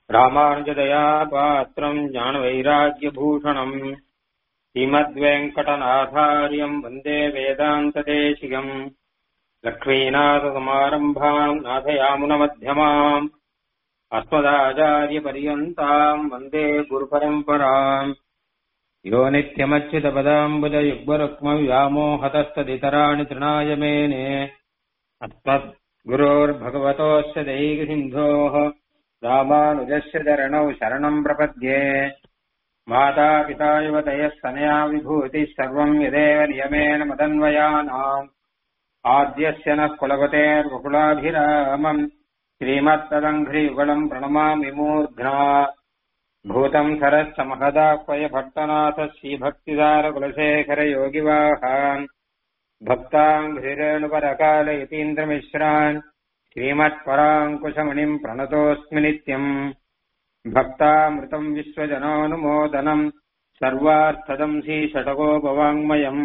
ராமானுஜதயா பாத்திரம் ஞானவைராக்கியபூஷணம் ஸ்ரீமத்வேங்கடநாதாரியம் வந்தே வேதாந்ததேசிகம் லக்ஷ்மீநாதசமாரம்பாம் நாதயாமுனமத்தியமாம் अस्मदाचार्यपर्यन्ताम् वन्दे गुरुपरम्पराम् यो नित्यमच्युतपदाम्बुजयुग्मरुक्मव्यामोहतस्तदितराणि तृणाय मेने अस्मद्गुरोर्भगवतोऽस्य दैकसिन्धोः रामानुजस्य चरणौ शरणम् प्रपद्ये मातापिता युवतयः सनया विभूतिः सर्वम् यदेव नियमेन मदन्वयानाम् आद्यस्य नः कुलपतेर्वकुलाभिरामम् श्रीमत्तदङ्घ्रियुगलम् प्रणमामि मूर्ध्ना भूतम् सरस्य महदाह्वय भट्टनाथ श्रीभक्तिदारकुलशेखरयोगिवाहान् भक्ताङ्घ्रिरेणुपरकाल यतीन्द्रमिश्रान् श्रीमत्पराङ्कुशमणिम् प्रणतोऽस्मि नित्यम् भक्तामृतम् विश्वजनानुमोदनम् सर्वार्थदम् श्रीषटकोपवाङ्मयम्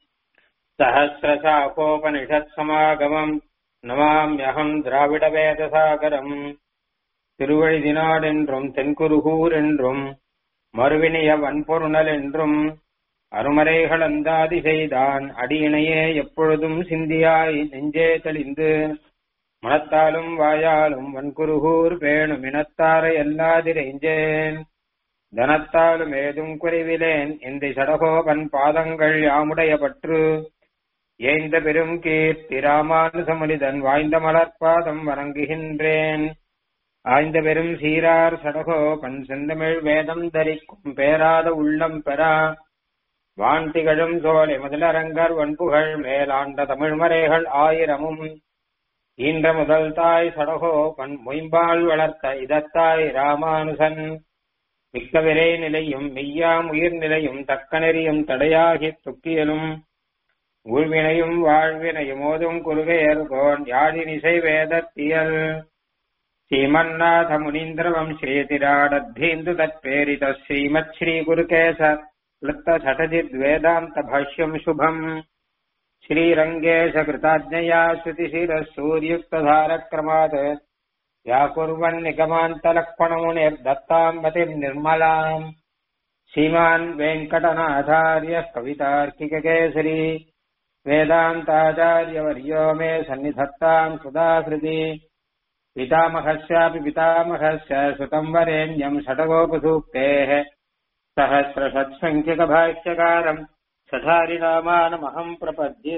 सहस्रशाकोपनिषत्समागमम् நமாமியகம் திராவிட வேதசாகரம் திருவழிதினாடென்றும் தென்குருகூர் என்றும் மறுவினிய வன்பொருணல் என்றும் அருமறைகள் அந்தாதி செய்தான் அடியினையே எப்பொழுதும் சிந்தியாய் நெஞ்சே தெளிந்து மனத்தாலும் வாயாலும் வன்குருகூர் பேணும் இனத்தாரை எல்லாதிரைஞ்சேன் தனத்தாலும் ஏதும் குறைவிலேன் இந்த சடகோபன் பாதங்கள் யாமுடைய பற்று ஏய்ந்த பெரும் கீர்த்தி ராமானுசமனிதன் வாய்ந்த மலர்பாதம் வணங்குகின்றேன் ஆய்ந்த பெரும் சீரார் சடகோ பன் செந்தமிழ் வேதம் தரிக்கும் பேராத உள்ளம் பெறா வான் திகழும் சோலை முதலரங்கர் வன்புகள் மேலாண்ட தமிழ்மறைகள் ஆயிரமும் ஈன்ற முதல் தாய் சடகோ பன் மொயம்பால் வளர்த்த இதத்தாய் ராமானுசன் மிக்க விரை நிலையும் மெய்யாம் உயிர் நிலையும் தக்க நெறியும் தடையாகி துக்கியலும் ஊழ்வினையும் வாழ்வினையும் ஓதும் குருகையர்கோன் யாழினிசை வேதத்தியல் ஸ்ரீமன்னாத முனீந்திரவம் ஸ்ரீதிராடத்தீந்து தத்பேரித ஸ்ரீமத் ஸ்ரீ குருகேச லுப்த சடஜித் வேதாந்த பாஷ்யம் சுபம் ஸ்ரீரங்கேஷ கிருதாஜ்ஞயா ஸ்ருதிசிர சூர்யுக்ததாரக்ரமாத் व्याकुर्वन् निगमान्तलक्ष्मणमुनिर्दत्ताम् मतिम् निर्मलाम् श्रीमान् वेङ्कटनाथार्यः कवितार्किककेसरी वेदान्ताचार्यवर्यो मे सन्निधत्ताम् सुधाकृति पितामहस्यापि पितामहस्य सुतम् वरेण्यम् षटगोपसूक्तेः सहस्रषट्सङ्ख्यकभाष्यकारम् सठारिनामानमहम् प्रपद्ये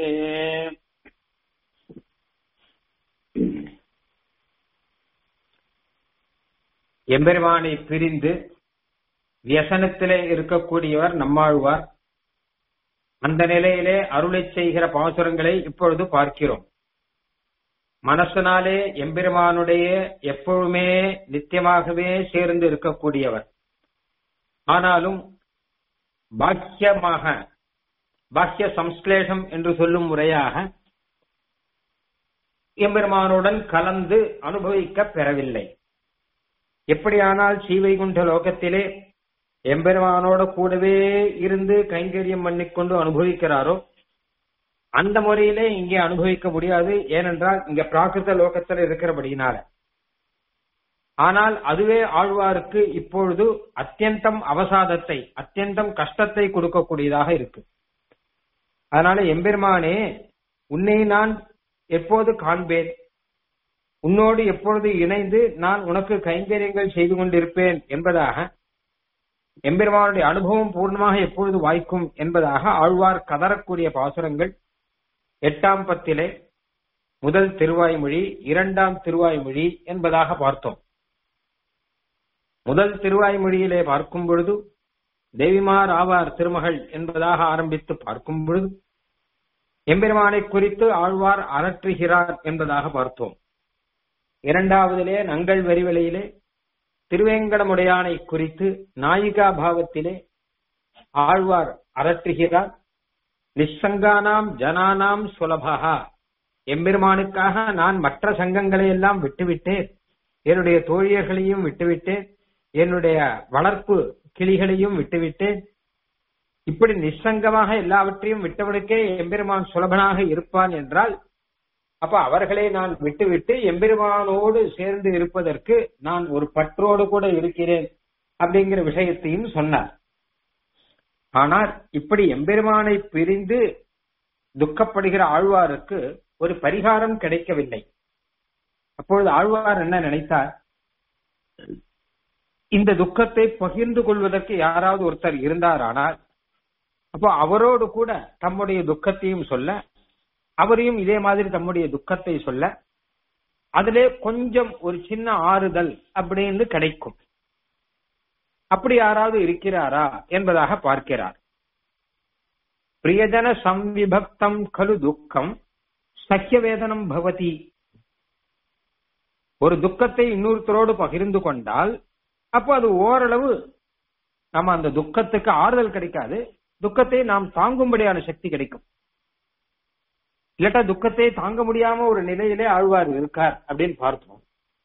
எம்பெருமானை பிரிந்து வியசனத்திலே இருக்கக்கூடியவர் நம்மாழ்வார் அந்த நிலையிலே அருளை செய்கிற பாசுரங்களை இப்பொழுது பார்க்கிறோம் மனசனாலே எம்பெருமானுடைய எப்பொழுதுமே நித்தியமாகவே சேர்ந்து இருக்கக்கூடியவர் ஆனாலும் பாக்கியமாக பாக்கிய சம்ஸ்லேஷம் என்று சொல்லும் முறையாக எம்பெருமானுடன் கலந்து அனுபவிக்க பெறவில்லை எப்படியானால் ஸ்ரீவைகுண்ட லோகத்திலே எம்பெருமானோட கூடவே இருந்து கைங்கரியம் பண்ணிக்கொண்டு அனுபவிக்கிறாரோ அந்த முறையிலே இங்கே அனுபவிக்க முடியாது ஏனென்றால் இங்க பிராகிருத லோகத்தில் இருக்கிறபடியினால ஆனால் அதுவே ஆழ்வாருக்கு இப்பொழுது அத்தியந்தம் அவசாதத்தை அத்தியந்தம் கஷ்டத்தை கொடுக்கக்கூடியதாக இருக்கு அதனால எம்பெருமானே உன்னை நான் எப்போது காண்பேன் உன்னோடு எப்பொழுது இணைந்து நான் உனக்கு கைங்கரியங்கள் செய்து கொண்டிருப்பேன் என்பதாக எம்பெருமானுடைய அனுபவம் பூர்ணமாக எப்பொழுது வாய்க்கும் என்பதாக ஆழ்வார் கதறக்கூடிய பாசுரங்கள் எட்டாம் பத்திலே முதல் திருவாய்மொழி இரண்டாம் திருவாய்மொழி என்பதாக பார்த்தோம் முதல் திருவாய்மொழியிலே பார்க்கும் பொழுது தேவிமார் ஆவார் திருமகள் என்பதாக ஆரம்பித்து பார்க்கும் பொழுது எம்பெருமானை குறித்து ஆழ்வார் அரற்றுகிறார் என்பதாக பார்த்தோம் இரண்டாவதிலே நங்கள் வரிவலையிலே திருவேங்கடமுடையானை குறித்து நாயிகா பாவத்திலே ஆழ்வார் அரற்றுகிறார் நிசங்கானாம் ஜனானாம் சுலபகா எம்பெருமானுக்காக நான் மற்ற சங்கங்களை எல்லாம் விட்டுவிட்டேன் என்னுடைய தோழியர்களையும் விட்டுவிட்டேன் என்னுடைய வளர்ப்பு கிளிகளையும் விட்டுவிட்டேன் இப்படி நிசங்கமாக எல்லாவற்றையும் விட்டவனுக்கே எம்பெருமான் சுலபனாக இருப்பான் என்றால் அப்ப அவர்களை நான் விட்டுவிட்டு எம்பெருமானோடு சேர்ந்து இருப்பதற்கு நான் ஒரு பற்றோடு கூட இருக்கிறேன் அப்படிங்கிற விஷயத்தையும் சொன்னார் ஆனால் இப்படி எம்பெருமானை பிரிந்து துக்கப்படுகிற ஆழ்வாருக்கு ஒரு பரிகாரம் கிடைக்கவில்லை அப்பொழுது ஆழ்வார் என்ன நினைத்தார் இந்த துக்கத்தை பகிர்ந்து கொள்வதற்கு யாராவது ஒருத்தர் இருந்தாரானால் அப்போ அவரோடு கூட தம்முடைய துக்கத்தையும் சொல்ல அவரையும் இதே மாதிரி தம்முடைய துக்கத்தை சொல்ல அதிலே கொஞ்சம் ஒரு சின்ன ஆறுதல் அப்படின்னு கிடைக்கும் அப்படி யாராவது இருக்கிறாரா என்பதாக பார்க்கிறார் பிரியஜன சம்விபக்தம் கலு துக்கம் சக்கிய வேதனம் பவதி ஒரு துக்கத்தை இன்னொருத்தரோடு பகிர்ந்து கொண்டால் அப்போ அது ஓரளவு நம்ம அந்த துக்கத்துக்கு ஆறுதல் கிடைக்காது துக்கத்தை நாம் தாங்கும்படியான சக்தி கிடைக்கும் இல்லாட்டா துக்கத்தை தாங்க முடியாம ஒரு நிலையிலே ஆழ்வார் இருக்கார் அப்படின்னு பார்த்தோம்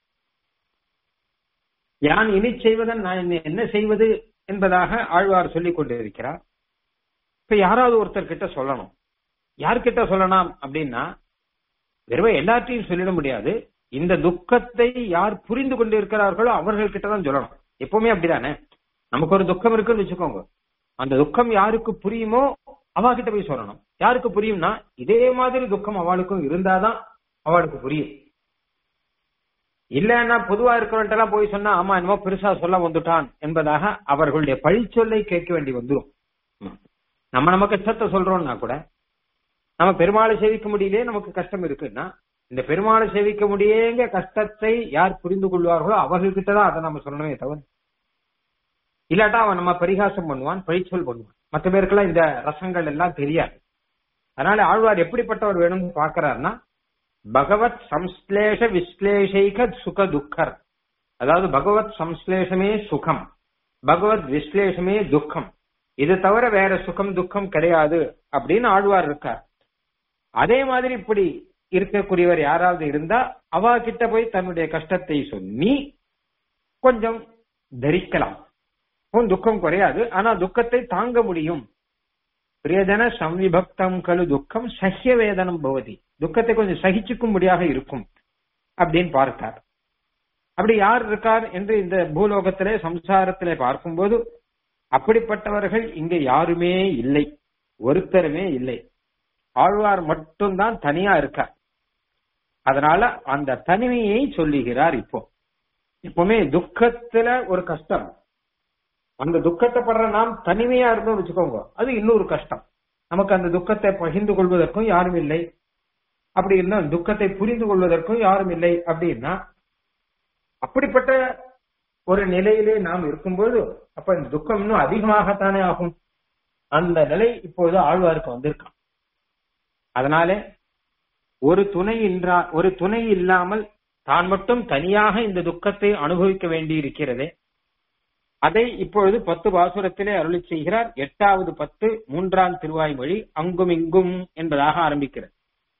யான் இனி செய்வதன் நான் இனி என்ன செய்வது என்பதாக ஆழ்வார் சொல்லிக் கொண்டிருக்கிறார் இப்ப யாராவது ஒருத்தர் கிட்ட சொல்லணும் யார்கிட்ட சொல்லலாம் அப்படின்னா வெறும் எல்லாத்தையும் சொல்லிட முடியாது இந்த துக்கத்தை யார் புரிந்து கொண்டு இருக்கிறார்களோ அவர்கள் கிட்ட தான் சொல்லணும் எப்பவுமே அப்படிதானே நமக்கு ஒரு துக்கம் இருக்குன்னு வச்சுக்கோங்க அந்த துக்கம் யாருக்கு புரியுமோ அவ கிட்ட போய் சொல்லணும் யாருக்கு புரியும்னா இதே மாதிரி துக்கம் அவளுக்கும் இருந்தாதான் அவளுக்கு புரியும் இல்லன்னா பொதுவா இருக்கிறவன்ட்ட எல்லாம் போய் சொன்னா ஆமா என்னமோ பெருசா சொல்ல வந்துட்டான் என்பதாக அவர்களுடைய பழிச்சொல்லை கேட்க வேண்டி வந்துடும் நம்ம நம்ம கஷ்டத்தை சொல்றோம்னா கூட நம்ம பெருமாளை சேவிக்க முடியலையே நமக்கு கஷ்டம் இருக்குன்னா இந்த பெருமாளை சேவிக்க முடியேங்க கஷ்டத்தை யார் புரிந்து கொள்வார்களோ அவர்கள்கிட்ட தான் அதை நம்ம சொல்லணுமே தவிர இல்லாட்டா அவன் நம்ம பரிகாசம் பண்ணுவான் பழிச்சொல் பண்ணுவான் மற்ற பேருக்கெல்லாம் இந்த ரசங்கள் எல்லாம் தெரியாது அதனால ஆழ்வார் எப்படிப்பட்டவர் வேணும்னு பாக்குறாருன்னா பகவத் சம்ஸ்லேஷ விஸ்லேஷைக சுக துக்கர் அதாவது பகவத் சம்ஸ்லேஷமே சுகம் பகவத் விஸ்லேஷமே துக்கம் இது தவிர வேற சுகம் துக்கம் கிடையாது அப்படின்னு ஆழ்வார் இருக்கார் அதே மாதிரி இப்படி இருக்கக்கூடியவர் யாராவது இருந்தா அவ கிட்ட போய் தன்னுடைய கஷ்டத்தை சொல்லி கொஞ்சம் தரிக்கலாம் துக்கம் குறையாது ஆனா துக்கத்தை தாங்க முடியும் பிரியஜன சம்விபக்தம் கலு துக்கம் சஹ்ய வேதனம் பவதி துக்கத்தை கொஞ்சம் சகிச்சுக்கும்படியாக இருக்கும் அப்படின்னு பார்த்தார் அப்படி யார் இருக்கார் என்று இந்த பூலோகத்திலே சம்சாரத்திலே பார்க்கும்போது அப்படிப்பட்டவர்கள் இங்க யாருமே இல்லை ஒருத்தருமே இல்லை ஆழ்வார் மட்டும்தான் தனியா இருக்கார் அதனால அந்த தனிமையை சொல்லுகிறார் இப்போ எப்பவுமே துக்கத்துல ஒரு கஷ்டம் அந்த துக்கத்தை படுற நாம் தனிமையா இருந்தோம் வச்சுக்கோங்க அது இன்னொரு கஷ்டம் நமக்கு அந்த துக்கத்தை பகிர்ந்து கொள்வதற்கும் யாரும் இல்லை அப்படி இருந்தா துக்கத்தை புரிந்து கொள்வதற்கும் யாரும் இல்லை அப்படின்னா அப்படிப்பட்ட ஒரு நிலையிலே நாம் இருக்கும்போது அப்ப இந்த துக்கம் இன்னும் அதிகமாகத்தானே ஆகும் அந்த நிலை இப்பொழுது ஆழ்வாருக்கு வந்திருக்கான் அதனாலே ஒரு துணை இன்றா ஒரு துணை இல்லாமல் தான் மட்டும் தனியாக இந்த துக்கத்தை அனுபவிக்க வேண்டி இருக்கிறதே அதை இப்பொழுது பத்து பாசுரத்திலே அருளி செய்கிறார் எட்டாவது பத்து மூன்றாம் திருவாய்மொழி அங்கும் இங்கும் என்பதாக ஆரம்பிக்கிறது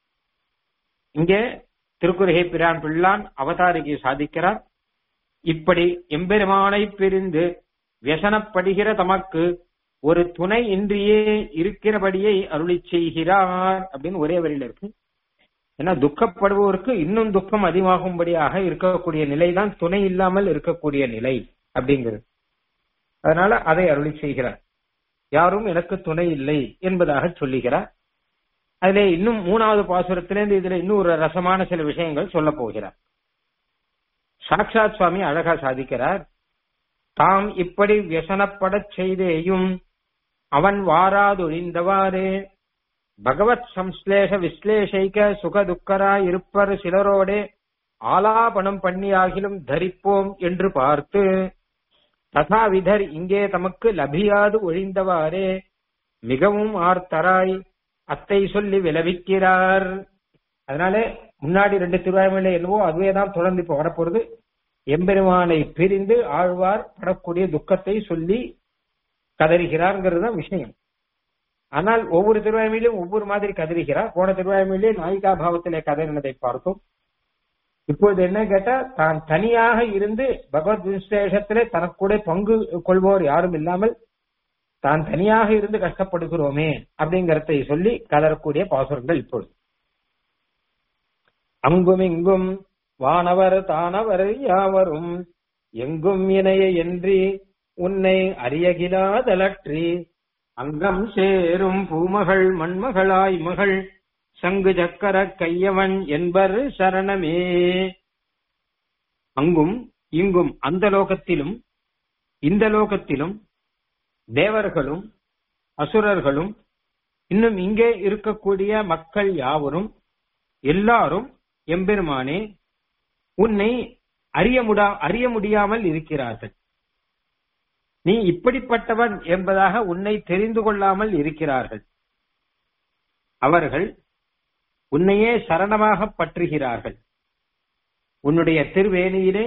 இங்கே திருக்குறகை பிரான் பிள்ளான் அவதாரிகை சாதிக்கிறார் இப்படி எம்பெருமானை பிரிந்து வியசனப்படுகிற தமக்கு ஒரு துணை இன்றியே இருக்கிறபடியை அருளி செய்கிறார் அப்படின்னு ஒரே வரியில இருக்கு ஏன்னா துக்கப்படுபவருக்கு இன்னும் துக்கம் அதிகமாகும்படியாக இருக்கக்கூடிய நிலைதான் துணை இல்லாமல் இருக்கக்கூடிய நிலை அப்படிங்கிறது அதனால அதை அருளி செய்கிறார் யாரும் எனக்கு துணை இல்லை என்பதாக சொல்லுகிறார் அதிலே இன்னும் மூணாவது பாசுரத்திலிருந்து இதுல இன்னும் ஒரு ரசமான சில விஷயங்கள் சொல்ல போகிறார் சாக்ஷாத் சுவாமி அழகா சாதிக்கிறார் தாம் இப்படி வியசனப்படச் செய்தேயும் அவன் வாராதொழிந்தவாறே பகவத் சம்ஸ்லேஷ விஸ்லேஷைக்க சுக துக்கராய் இருப்பர் சிலரோடே ஆலாபனம் பண்ணியாகிலும் தரிப்போம் என்று பார்த்து ததாவிதர் இங்கே தமக்கு லபியாது ஒழிந்தவாறே மிகவும் ஆர்த்தராய் அத்தை சொல்லி விளைவிக்கிறார் அதனால முன்னாடி ரெண்டு திருவாய்மொழியில என்னவோ அதுவே தான் தொடர்ந்து இப்ப வரப்போறது எம்பெருமானை பிரிந்து ஆழ்வார் படக்கூடிய துக்கத்தை சொல்லி கதறுகிறார்ங்கிறது தான் விஷயம் ஆனால் ஒவ்வொரு திருவாய்மொழியிலும் ஒவ்வொரு மாதிரி கதறுகிறார் போன திருவாய்மொழியிலே நாயிகா பாவத்திலே கதறினதை பார்த்தோம் இப்போது என்ன கேட்டா தான் தனியாக இருந்து பகவத் விசேஷத்திலே தனக்கூட பங்கு கொள்வோர் யாரும் இல்லாமல் தான் தனியாக இருந்து கஷ்டப்படுகிறோமே அப்படிங்கறதை சொல்லி கதறக்கூடிய பாசுரங்கள் இப்பொழுது அங்குமிங்கும் வானவர் தானவர் யாவரும் எங்கும் இணைய என்றி உன்னை அறியகிலாதலற்றி அங்கம் சேரும் பூமகள் மண்மகளாய் மகள் சங்கு சக்கர கையவன் என்பர் சரணமே அங்கும் இங்கும் அந்த லோகத்திலும் இந்த லோகத்திலும் தேவர்களும் அசுரர்களும் இன்னும் இங்கே இருக்கக்கூடிய மக்கள் யாவரும் எல்லாரும் எம்பெருமானே உன்னை அறிய முடா அறிய முடியாமல் இருக்கிறார்கள் நீ இப்படிப்பட்டவன் என்பதாக உன்னை தெரிந்து கொள்ளாமல் இருக்கிறார்கள் அவர்கள் உன்னையே சரணமாக பற்றுகிறார்கள் உன்னுடைய திருவேணியிலே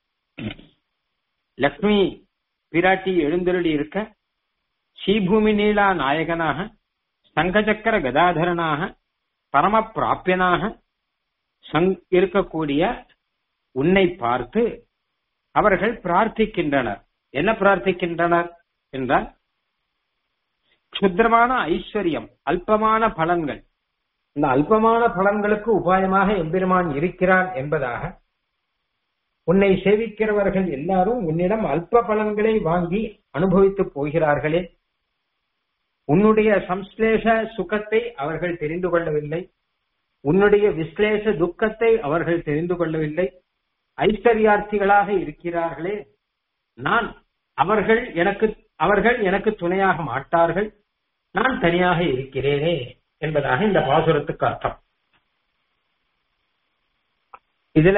லக்ஷ்மி பிராட்டி எழுந்தருளி இருக்க ஸ்ரீபூமி நீலா நாயகனாக சங்கச்சக்கர கதாதரனாக பரம பிராபியனாக இருக்கக்கூடிய உன்னை பார்த்து அவர்கள் பிரார்த்திக்கின்றனர் என்ன பிரார்த்திக்கின்றனர் என்றால் சுத்திரமான ஐஸ்வர்யம் அல்பமான பலன்கள் இந்த அல்பமான பலன்களுக்கு உபாயமாக எம்பெருமான் இருக்கிறான் என்பதாக உன்னை சேவிக்கிறவர்கள் எல்லாரும் உன்னிடம் அல்ப பலன்களை வாங்கி அனுபவித்து போகிறார்களே உன்னுடைய சம்ஸ்லேஷ சுகத்தை அவர்கள் தெரிந்து கொள்ளவில்லை உன்னுடைய விஸ்லேஷ துக்கத்தை அவர்கள் தெரிந்து கொள்ளவில்லை ஐஸ்வர்யார்த்திகளாக இருக்கிறார்களே நான் அவர்கள் எனக்கு அவர்கள் எனக்கு துணையாக மாட்டார்கள் நான் தனியாக இருக்கிறேனே என்பதாக இந்த பாசுரத்துக்கு அர்த்தம் இதுல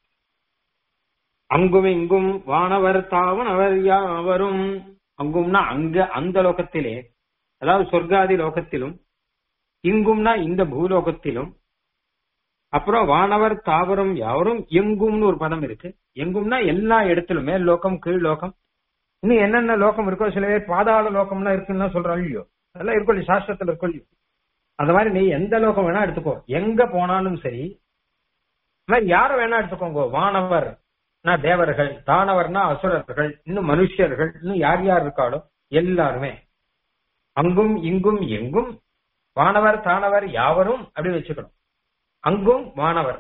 அங்கும் இங்கும் வானவர் தாவன் அவர் யாவரும் அங்கும்னா அங்க அந்த லோகத்திலே அதாவது சொர்க்காதி லோகத்திலும் இங்கும்னா இந்த பூலோகத்திலும் அப்புறம் வானவர் தாவரம் யாவரும் எங்கும்னு ஒரு பதம் இருக்கு எங்கும்னா எல்லா இடத்திலும் மேல் லோகம் கீழ் லோகம் இன்னும் என்னென்ன லோகம் இருக்கோ சில பேர் பாதாள லோகம்லாம் இருக்குன்னு சொல்றாங்க இல்லையோ அதெல்லாம் இருக்கும் இல்லையோ சாஸ்திரத்துல இருக்கும் இல்லையோ அந்த மாதிரி நீ எந்த லோகம் வேணா எடுத்துக்கோ எங்க போனாலும் சரி யார வேணா எடுத்துக்கோங்க வானவர் தேவர்கள் தானவர்னா அசுரர்கள் இன்னும் மனுஷர்கள் இன்னும் யார் யார் இருக்காளோ எல்லாருமே அங்கும் இங்கும் எங்கும் வானவர் தானவர் யாவரும் அப்படி வச்சுக்கணும் அங்கும் வானவர்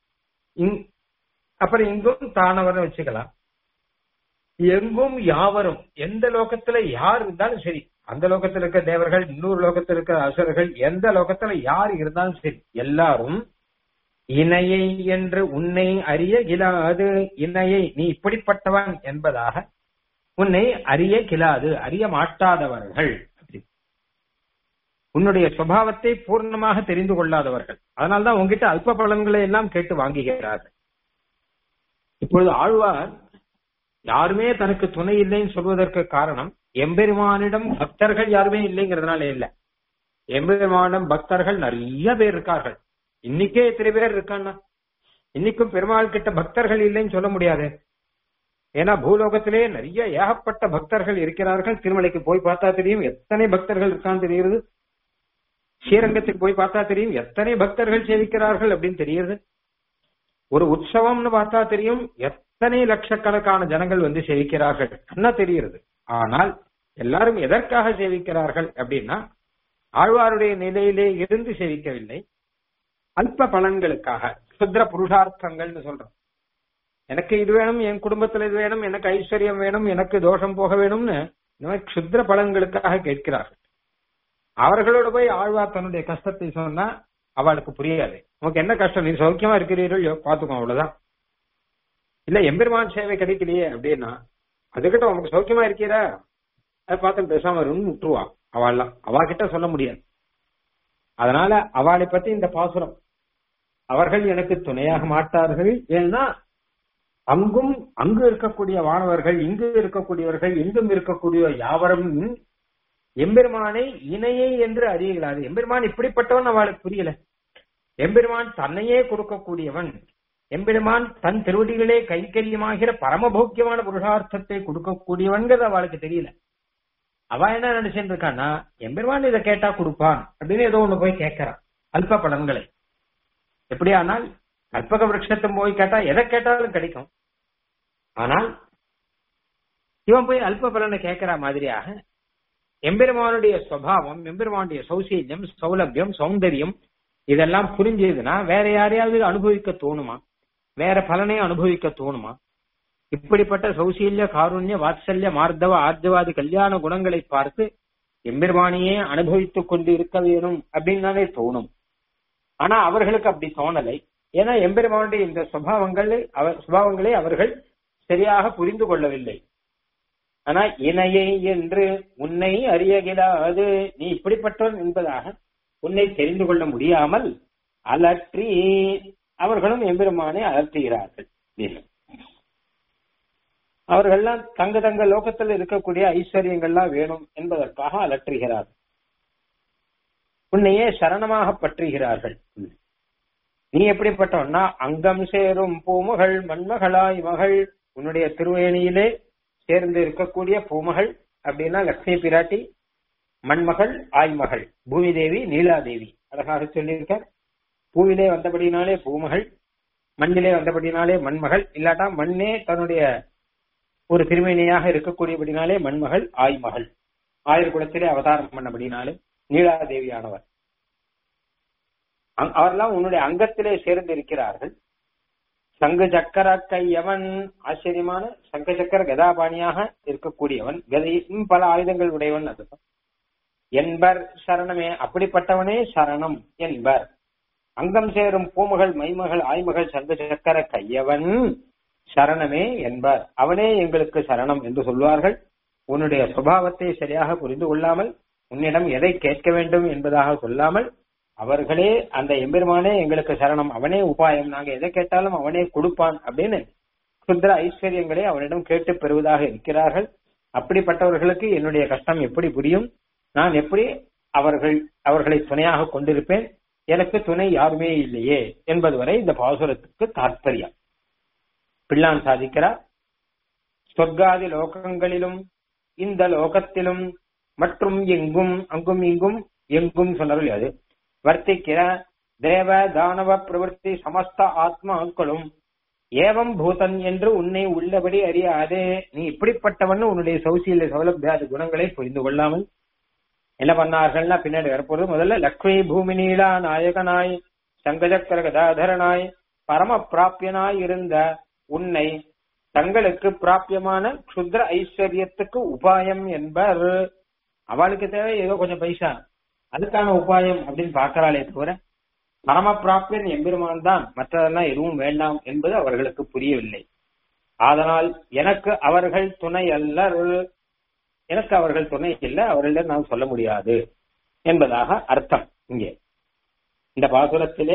அப்புறம் இங்கும் தானவர் வச்சுக்கலாம் எங்கும் யாவரும் எந்த லோகத்துல யார் இருந்தாலும் சரி அந்த லோகத்துல இருக்க தேவர்கள் இன்னொரு லோகத்துல இருக்க அசுரர்கள் எந்த லோகத்துல யார் இருந்தாலும் சரி எல்லாரும் இணையை என்று உன்னை அறிய கிலாது இணையை நீ இப்படிப்பட்டவன் என்பதாக உன்னை அறிய கிலாது அறிய மாட்டாதவர்கள் உன்னுடைய சுவாவத்தை பூர்ணமாக தெரிந்து கொள்ளாதவர்கள் அதனால்தான் உங்ககிட்ட அல்ப பலன்களை எல்லாம் கேட்டு வாங்குகிறார்கள் இப்பொழுது ஆழ்வார் யாருமே தனக்கு துணை இல்லைன்னு சொல்வதற்கு காரணம் எம்பெருமானிடம் பக்தர்கள் யாருமே இல்லைங்கிறதுனால இல்ல எம்பெருமானிடம் பக்தர்கள் நிறைய பேர் இருக்கார்கள் இன்னைக்கே எத்தனை பேர் இருக்கான்னா இன்னைக்கும் பெருமாள் கிட்ட பக்தர்கள் இல்லைன்னு சொல்ல முடியாது ஏன்னா பூலோகத்திலே நிறைய ஏகப்பட்ட பக்தர்கள் இருக்கிறார்கள் திருமலைக்கு போய் பார்த்தா தெரியும் எத்தனை பக்தர்கள் இருக்கான்னு தெரியுது ஸ்ரீரங்கத்துக்கு போய் பார்த்தா தெரியும் எத்தனை பக்தர்கள் சேவிக்கிறார்கள் அப்படின்னு தெரியுது ஒரு உற்சவம்னு பார்த்தா தெரியும் எத்தனை லட்சக்கணக்கான ஜனங்கள் வந்து சேவிக்கிறார்கள் என்ன தெரிகிறது ஆனால் எல்லாரும் எதற்காக சேவிக்கிறார்கள் அப்படின்னா ஆழ்வாருடைய நிலையிலே இருந்து சேவிக்கவில்லை அல்ப பலன்களுக்காக சுத்திர புருஷார்த்தங்கள்னு சொல்றோம் எனக்கு இது வேணும் என் குடும்பத்துல இது வேணும் எனக்கு ஐஸ்வர்யம் வேணும் எனக்கு தோஷம் போக வேணும்னு இந்த மாதிரி க்ஷுத்ர பலன்களுக்காக கேட்கிறார்கள் அவர்களோட போய் ஆழ்வார் தன்னுடைய கஷ்டத்தை சொன்னா அவளுக்கு புரியாது உனக்கு என்ன கஷ்டம் நீ சௌக்கியமா இருக்கிறீர்களோ பாத்துக்கோ அவ்வளவுதான் இல்ல எம்பெருமான் சேவை கிடைக்கலையே அப்படின்னா அதுகிட்ட உனக்கு சௌக்கியமா இருக்கிறா அதை பார்த்து பேசாம இருந்து விட்டுருவா அவள்லாம் அவ கிட்ட சொல்ல முடியாது அதனால அவளை பத்தி இந்த பாசுரம் அவர்கள் எனக்கு துணையாக மாட்டார்கள் ஏன்னா அங்கும் அங்கு இருக்கக்கூடிய வானவர்கள் இங்கு இருக்கக்கூடியவர்கள் எங்கும் இருக்கக்கூடிய யாவரும் எம்பெருமானை இணையை என்று அறியலாது எம்பெருமான் இப்படிப்பட்டவன் அவளுக்கு புரியல எம்பெருமான் தன்னையே கொடுக்கக்கூடியவன் எம்பெருமான் தன் திருவடிகளே கைக்கரியமாகிற பரமபோக்கியமான புருஷார்த்தத்தை கொடுக்கக்கூடியவன்கிறது அவளுக்கு தெரியல அவ என்ன நினைச்சுட்டு இருக்கான்னா எம்பெருமான் இதை கேட்டா கொடுப்பான் அப்படின்னு ஏதோ ஒண்ணு போய் கேட்கறான் அல்ப பலன்களை எப்படியானால் கல்பக விரட்சத்தை போய் கேட்டா எதை கேட்டாலும் கிடைக்கும் ஆனால் இவன் போய் அல்ப பலனை கேட்கிற மாதிரியாக எம்பெருமானுடைய சுவாவம் எம்பெருமானுடைய சௌசீல்யம் சௌலபியம் சௌந்தரியம் இதெல்லாம் புரிஞ்சதுன்னா வேற யாரையாவது அனுபவிக்க தோணுமா வேற பலனை அனுபவிக்க தோணுமா இப்படிப்பட்ட சௌசீல்ய காருண்ய வாத்சல்ய மார்த்தவ ஆர்ஜவாதி கல்யாண குணங்களை பார்த்து எம்பெருமானியே அனுபவித்துக் கொண்டு இருக்க வேணும் அப்படின்னு தானே தோணும் ஆனா அவர்களுக்கு அப்படி தோணலை ஏன்னா எம்பெருமானுடைய இந்த சுபாவங்களை அவர் சுபாவங்களை அவர்கள் சரியாக புரிந்து கொள்ளவில்லை ஆனா இணையை என்று உன்னை அறியகிலாது நீ இப்படிப்பட்டவன் என்பதாக உன்னை தெரிந்து கொள்ள முடியாமல் அலற்றி அவர்களும் எம்பெருமானை அலற்றுகிறார்கள் அவர்கள்லாம் தங்க தங்க லோகத்தில் இருக்கக்கூடிய ஐஸ்வர்யங்கள்லாம் வேணும் என்பதற்காக அலற்றுகிறார்கள் உன்னையே சரணமாக பற்றுகிறார்கள் நீ எப்படிப்பட்டவன்னா அங்கம் சேரும் பூமகள் மண்மகளாய் மகள் உன்னுடைய திருவேணியிலே சேர்ந்து இருக்கக்கூடிய பூமகள் அப்படின்னா லட்சுமி பிராட்டி மண்மகள் ஆய்மகள் பூமி தேவி நீலாதேவி அழகாக சொல்லியிருக்கார் பூவிலே வந்தபடினாலே பூமகள் மண்ணிலே வந்தபடினாலே மண்மகள் இல்லாட்டா மண்ணே தன்னுடைய ஒரு திருமேனியாக இருக்கக்கூடியபடினாலே மண்மகள் ஆய்மகள் ஆயுர் குலத்திலே அவதாரம் பண்ணபடினாலே நீலாதேவியானவர் அவரெல்லாம் உன்னுடைய அங்கத்திலே சேர்ந்து இருக்கிறார்கள் சங்கு சக்கர கையவன் ஆச்சரியமான சங்க சக்கர கதாபாணியாக இருக்கக்கூடியவன் கதையும் பல ஆயுதங்கள் உடையவன் அது என்பர் சரணமே அப்படிப்பட்டவனே சரணம் என்பர் அங்கம் சேரும் பூமகள் மைமகள் ஆய்மகள் சங்க சக்கர கையவன் சரணமே என்பர் அவனே எங்களுக்கு சரணம் என்று சொல்வார்கள் உன்னுடைய சுபாவத்தை சரியாக புரிந்து கொள்ளாமல் உன்னிடம் எதை கேட்க வேண்டும் என்பதாக சொல்லாமல் அவர்களே அந்த எம்பெருமானே எங்களுக்கு சரணம் அவனே உபாயம் நாங்க எதை கேட்டாலும் அவனே கொடுப்பான் அப்படின்னு சுந்தர ஐஸ்வர்யங்களை அவனிடம் கேட்டு பெறுவதாக இருக்கிறார்கள் அப்படிப்பட்டவர்களுக்கு என்னுடைய கஷ்டம் எப்படி புரியும் நான் எப்படி அவர்கள் அவர்களை துணையாக கொண்டிருப்பேன் எனக்கு துணை யாருமே இல்லையே என்பது வரை இந்த பாசுரத்துக்கு தாற்பயம் பிள்ளான் சாதிக்கிறார் சொர்க்காதி லோகங்களிலும் இந்த லோகத்திலும் மற்றும் எங்கும் அங்கும் இங்கும் எங்கும் சொன்னவர்கள் அது வர்த்திக்கிற தேவ தானவ பிரவൃத்தி சமஸ்த ஆத்மாக்களும் ஏவம் பூதன் என்று உன்னை உள்ளபடி அறியாதே நீ இப்படிப்பட்டவன் உன்னுடைய சௌசியில சௌலபியாதி குணங்களை புரிந்து கொள்ளாமல் என்ன பண்ணார்கள்னா பின்னாடி வரப்போறது முதல்ல லக்ஷ்மி பூமி நீலா நாயகனாய் சங்கசக்கர கதாதரனாய் பரம பிராபியனாய் இருந்த உன்னை தங்களுக்கு பிராபியமான க்ஷுத்ர ஐஸ்வர்யத்துக்கு உபாயம் என்பர் அவளுக்கு தேவை ஏதோ கொஞ்சம் பைசா அதுக்கான உபாயம் அப்படின்னு பார்க்கறாளே தவிர பரம பிராப்தியன் எம்பெருமான் தான் மற்றதெல்லாம் எதுவும் வேண்டாம் என்பது அவர்களுக்கு புரியவில்லை அதனால் எனக்கு அவர்கள் துணை அல்லர் எனக்கு அவர்கள் துணை இல்லை அவர்களிடம் நான் சொல்ல முடியாது என்பதாக அர்த்தம் இங்கே இந்த பாசுரத்திலே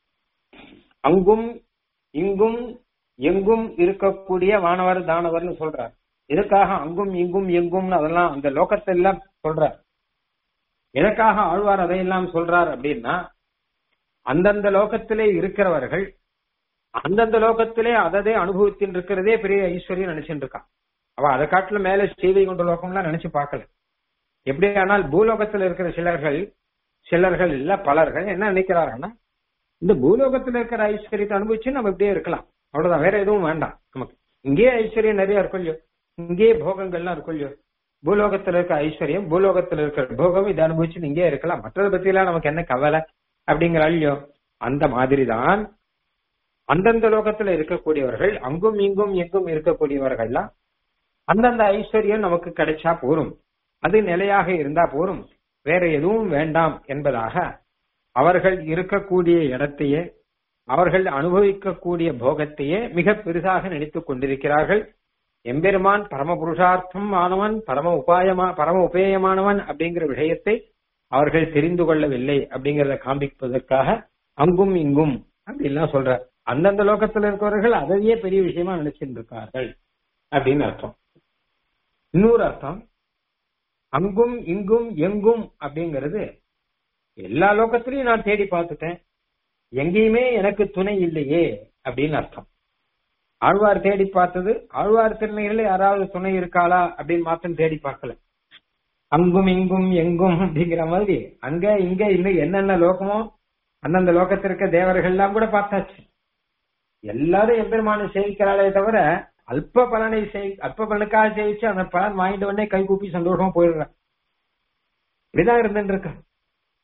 அங்கும் இங்கும் எங்கும் இருக்கக்கூடிய வானவர் தானவர்னு சொல்றார் எதுக்காக அங்கும் இங்கும் எங்கும்னு அதெல்லாம் அந்த லோகத்தை எல்லாம் சொல்றார் எதற்காக ஆழ்வார் அதையெல்லாம் சொல்றார் அப்படின்னா அந்தந்த லோகத்திலே இருக்கிறவர்கள் அந்தந்த லோகத்திலே அததே அனுபவத்தில் இருக்கிறதே பெரிய ஐஸ்வர்யம் நினைச்சுட்டு இருக்கான் அவ அதை காட்டுல மேல செய்தி கொண்ட லோகம்லாம் நினைச்சு பார்க்கல எப்படி ஆனால் பூலோகத்தில் இருக்கிற சிலர்கள் சிலர்கள் இல்ல பலர்கள் என்ன நினைக்கிறாங்கன்னா இந்த பூலோகத்தில் இருக்கிற ஐஸ்வர்யத்தை அனுபவிச்சு நம்ம இப்படியே இருக்கலாம் அவ்வளவுதான் வேற எதுவும் வேண்டாம் நமக்கு இங்கேயே ஐஸ்வர்யம் நிறைய இருக்கும் இல்லையோ இங்கேயே போகங்கள்லாம் இருக்கும் இல்லையோ பூலோகத்துல இருக்க ஐஸ்வர்யம் பூலோகத்துல இருக்கிற போகம் இதை அனுபவிச்சு இங்கே இருக்கலாம் மற்றதை பத்தி எல்லாம் நமக்கு என்ன கவலை அப்படிங்கிற இல்லையோ அந்த மாதிரிதான் அந்தந்த லோகத்துல இருக்கக்கூடியவர்கள் அங்கும் இங்கும் எங்கும் இருக்கக்கூடியவர்கள்லாம் அந்தந்த ஐஸ்வர்யம் நமக்கு கிடைச்சா போரும் அது நிலையாக இருந்தா போரும் வேற எதுவும் வேண்டாம் என்பதாக அவர்கள் இருக்கக்கூடிய இடத்தையே அவர்கள் அனுபவிக்கக்கூடிய போகத்தையே மிக பெரிதாக நினைத்துக் கொண்டிருக்கிறார்கள் எம்பெருமான் பரம புருஷார்த்தம் ஆனவன் பரம உபாயமா பரம உபேயமானவன் அப்படிங்கிற விஷயத்தை அவர்கள் தெரிந்து கொள்ளவில்லை அப்படிங்கறத காண்பிப்பதற்காக அங்கும் இங்கும் அப்படின்லாம் சொல்ற அந்தந்த லோகத்துல இருக்கிறவர்கள் அதையே பெரிய விஷயமா நினைச்சிட்டு இருக்கார்கள் அப்படின்னு அர்த்தம் இன்னொரு அர்த்தம் அங்கும் இங்கும் எங்கும் அப்படிங்கிறது எல்லா லோகத்திலையும் நான் தேடி பார்த்துட்டேன் எங்கேயுமே எனக்கு துணை இல்லையே அப்படின்னு அர்த்தம் ஆழ்வார் தேடி பார்த்தது ஆழ்வார் திருநகையில யாராவது துணை இருக்காளா அப்படின்னு மாத்திரம் தேடி பார்க்கல அங்கும் இங்கும் எங்கும் அப்படிங்கிற மாதிரி அங்க இங்க இன்னும் என்னென்ன லோகமோ அந்தந்த லோகத்திற்க தேவர்கள் எல்லாம் கூட பார்த்தாச்சு எல்லாரும் எம்பெருமானை சேவிக்கிறாளே தவிர அல்ப பலனை செய் அல்ப பலனுக்காக சேவிச்சு அந்த பலன் வாங்கிட்ட உடனே கை கூப்பி சந்தோஷமா போயிடுறேன் இப்படிதான் இருந்துட்டு இருக்க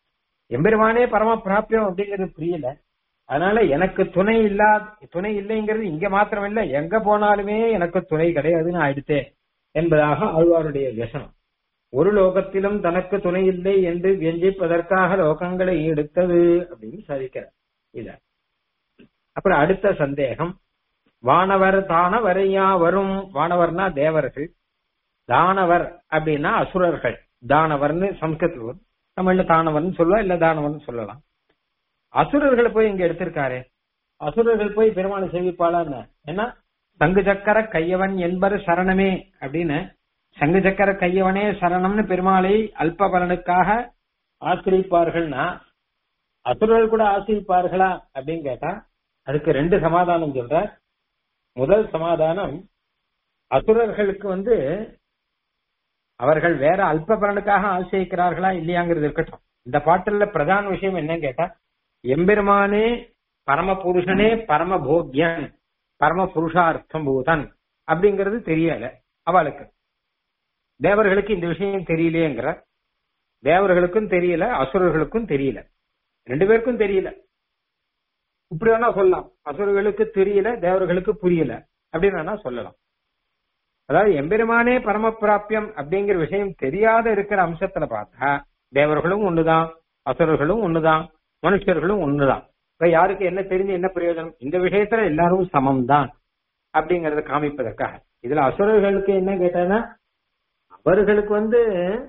எம்பெருமானே பரம பிராபியம் அப்படிங்கிறது புரியல அதனால எனக்கு துணை இல்லா துணை இல்லைங்கிறது இங்க மாத்திரம் இல்ல எங்க போனாலுமே எனக்கு துணை கிடையாதுன்னு ஆயிடுத்தே என்பதாக ஆழ்வாருடைய வியசனம் ஒரு லோகத்திலும் தனக்கு துணை இல்லை என்று வியஞ்சிப்பதற்காக லோகங்களை எடுத்தது அப்படின்னு சாதிக்கிறார் இத அப்புறம் அடுத்த சந்தேகம் வானவர் தானவரையா வரும் வானவர்னா தேவர்கள் தானவர் அப்படின்னா அசுரர்கள் தானவர்னு சம்ஸ்கிருத்தில் வரும் தமிழ்ல தானவர்னு சொல்லலாம் இல்ல தானவர்னு சொல்லலாம் அசுரர்களை போய் இங்க எடுத்திருக்காரு அசுரர்கள் போய் பெருமாளை சேவிப்பாளான்னு ஏன்னா சங்கு சக்கர கையவன் என்பர் சரணமே அப்படின்னு சங்கு சக்கர கையவனே சரணம்னு பெருமாளை அல்ப பலனுக்காக ஆசிரிப்பார்கள்னா அசுரர்கள் கூட ஆசிரிப்பார்களா அப்படின்னு கேட்டா அதுக்கு ரெண்டு சமாதானம் சொல்ற முதல் சமாதானம் அசுரர்களுக்கு வந்து அவர்கள் வேற அல்ப பலனுக்காக ஆசிரிக்கிறார்களா இல்லையாங்கிறது இருக்கட்டும் இந்த பாட்டுல பிரதான விஷயம் என்னன்னு கேட்டா எம்பெருமானே பரம புருஷனே பரம போக்யன் பரம புருஷார்த்தம் பூதன் அப்படிங்கிறது தெரியல அவளுக்கு தேவர்களுக்கு இந்த விஷயம் தெரியலையேங்கிற தேவர்களுக்கும் தெரியல அசுரர்களுக்கும் தெரியல ரெண்டு பேருக்கும் தெரியல இப்படி வேணா சொல்லலாம் அசுரர்களுக்கு தெரியல தேவர்களுக்கு புரியல அப்படின்னு வேணா சொல்லலாம் அதாவது எம்பெருமானே பரம பிராபியம் அப்படிங்கிற விஷயம் தெரியாத இருக்கிற அம்சத்துல பார்த்தா தேவர்களும் ஒண்ணுதான் அசுரர்களும் ஒண்ணுதான் மனுஷர்களும் ஒண்ணுதான் இப்ப யாருக்கு என்ன தெரிஞ்சு என்ன பிரயோஜனம் இந்த விஷயத்துல எல்லாரும் சமம் தான் அப்படிங்கறத காமிப்பதற்காக இதுல அசுரர்களுக்கு என்ன கேட்டா அவர்களுக்கு வந்து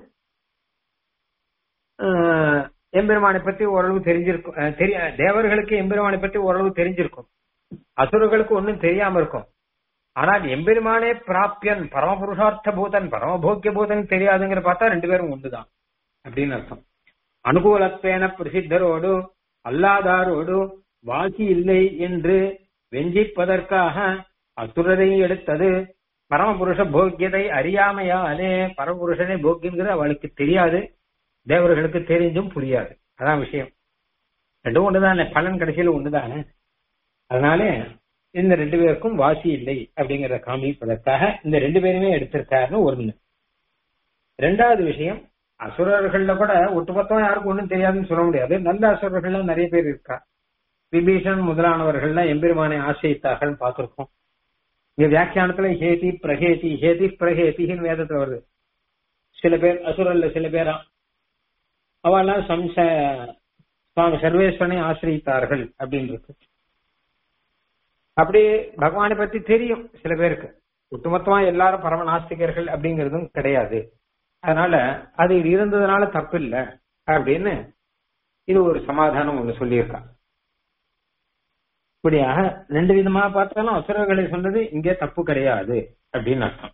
ஆஹ், எம்பெருமானை பத்தி ஓரளவு தெரிஞ்சிருக்கும் அஹ், தெரிய தேவர்களுக்கு எம்பெருமானை பத்தி ஓரளவு தெரிஞ்சிருக்கும் அசுரர்களுக்கு ஒன்னும் தெரியாம இருக்கும் ஆனால் எம்பெருமானே பிராப்பியன் பரமபுருஷார்த்த பூதன் பரமபோக்கிய பூதன் தெரியாதுங்கிற பார்த்தா ரெண்டு பேரும் ஒன்றுதான் அப்படின்னு அர்த்தம் அனுகூலத்தேன பிரசித்தரோடு அல்லாதாரோடு வாசி இல்லை என்று வெஞ்சிப்பதற்காக அசுரரை எடுத்தது பரமபுருஷ போக்கியதை அறியாமையாலே பரமபுருஷனே போக்கியங்கிறது அவளுக்கு தெரியாது தேவர்களுக்கு தெரிஞ்சும் புரியாது அதான் விஷயம் ரெண்டும் ஒண்ணுதானே பலன் கடைசியில ஒண்ணுதானே அதனால இந்த ரெண்டு பேருக்கும் வாசி இல்லை அப்படிங்கறத காமிப்பதற்காக இந்த ரெண்டு பேருமே எடுத்திருக்காருன்னு ஒண்ணு ரெண்டாவது விஷயம் அசுரர்கள்ல கூட ஒட்டுமொத்தமா யாருக்கும் ஒண்ணும் தெரியாதுன்னு சொல்ல முடியாது நல்ல அசுரர்கள்லாம் நிறைய பேர் இருக்கா விபீஷன் முதலானவர்கள்லாம் எம்பெருமானை ஆசிரித்தார்கள் பார்த்திருக்கோம் இங்க வியாக்கியானத்துல ஹேதி பிரஹேதி ஹேதி பிரஹேதின்னு வேதத்துல வருது சில பேர் அசுரல்ல சில பேரா அவெல்லாம் சம்ச சுவாமி சர்வேஸ்வரனை ஆசிரித்தார்கள் அப்படின்னு இருக்கு அப்படி பகவானை பத்தி தெரியும் சில பேருக்கு ஒட்டுமொத்தமா எல்லாரும் பரம நாஸ்திகர்கள் அப்படிங்கறதும் கிடையாது அதனால அது இருந்ததுனால தப்பு இல்ல அப்படின்னு இது ஒரு சமாதானம் ஒண்ணு சொல்லியிருக்கா இப்படியாக ரெண்டு விதமா பார்த்தாலும் அசுரர்களை சொன்னது இங்கே தப்பு கிடையாது அப்படின்னு அர்த்தம்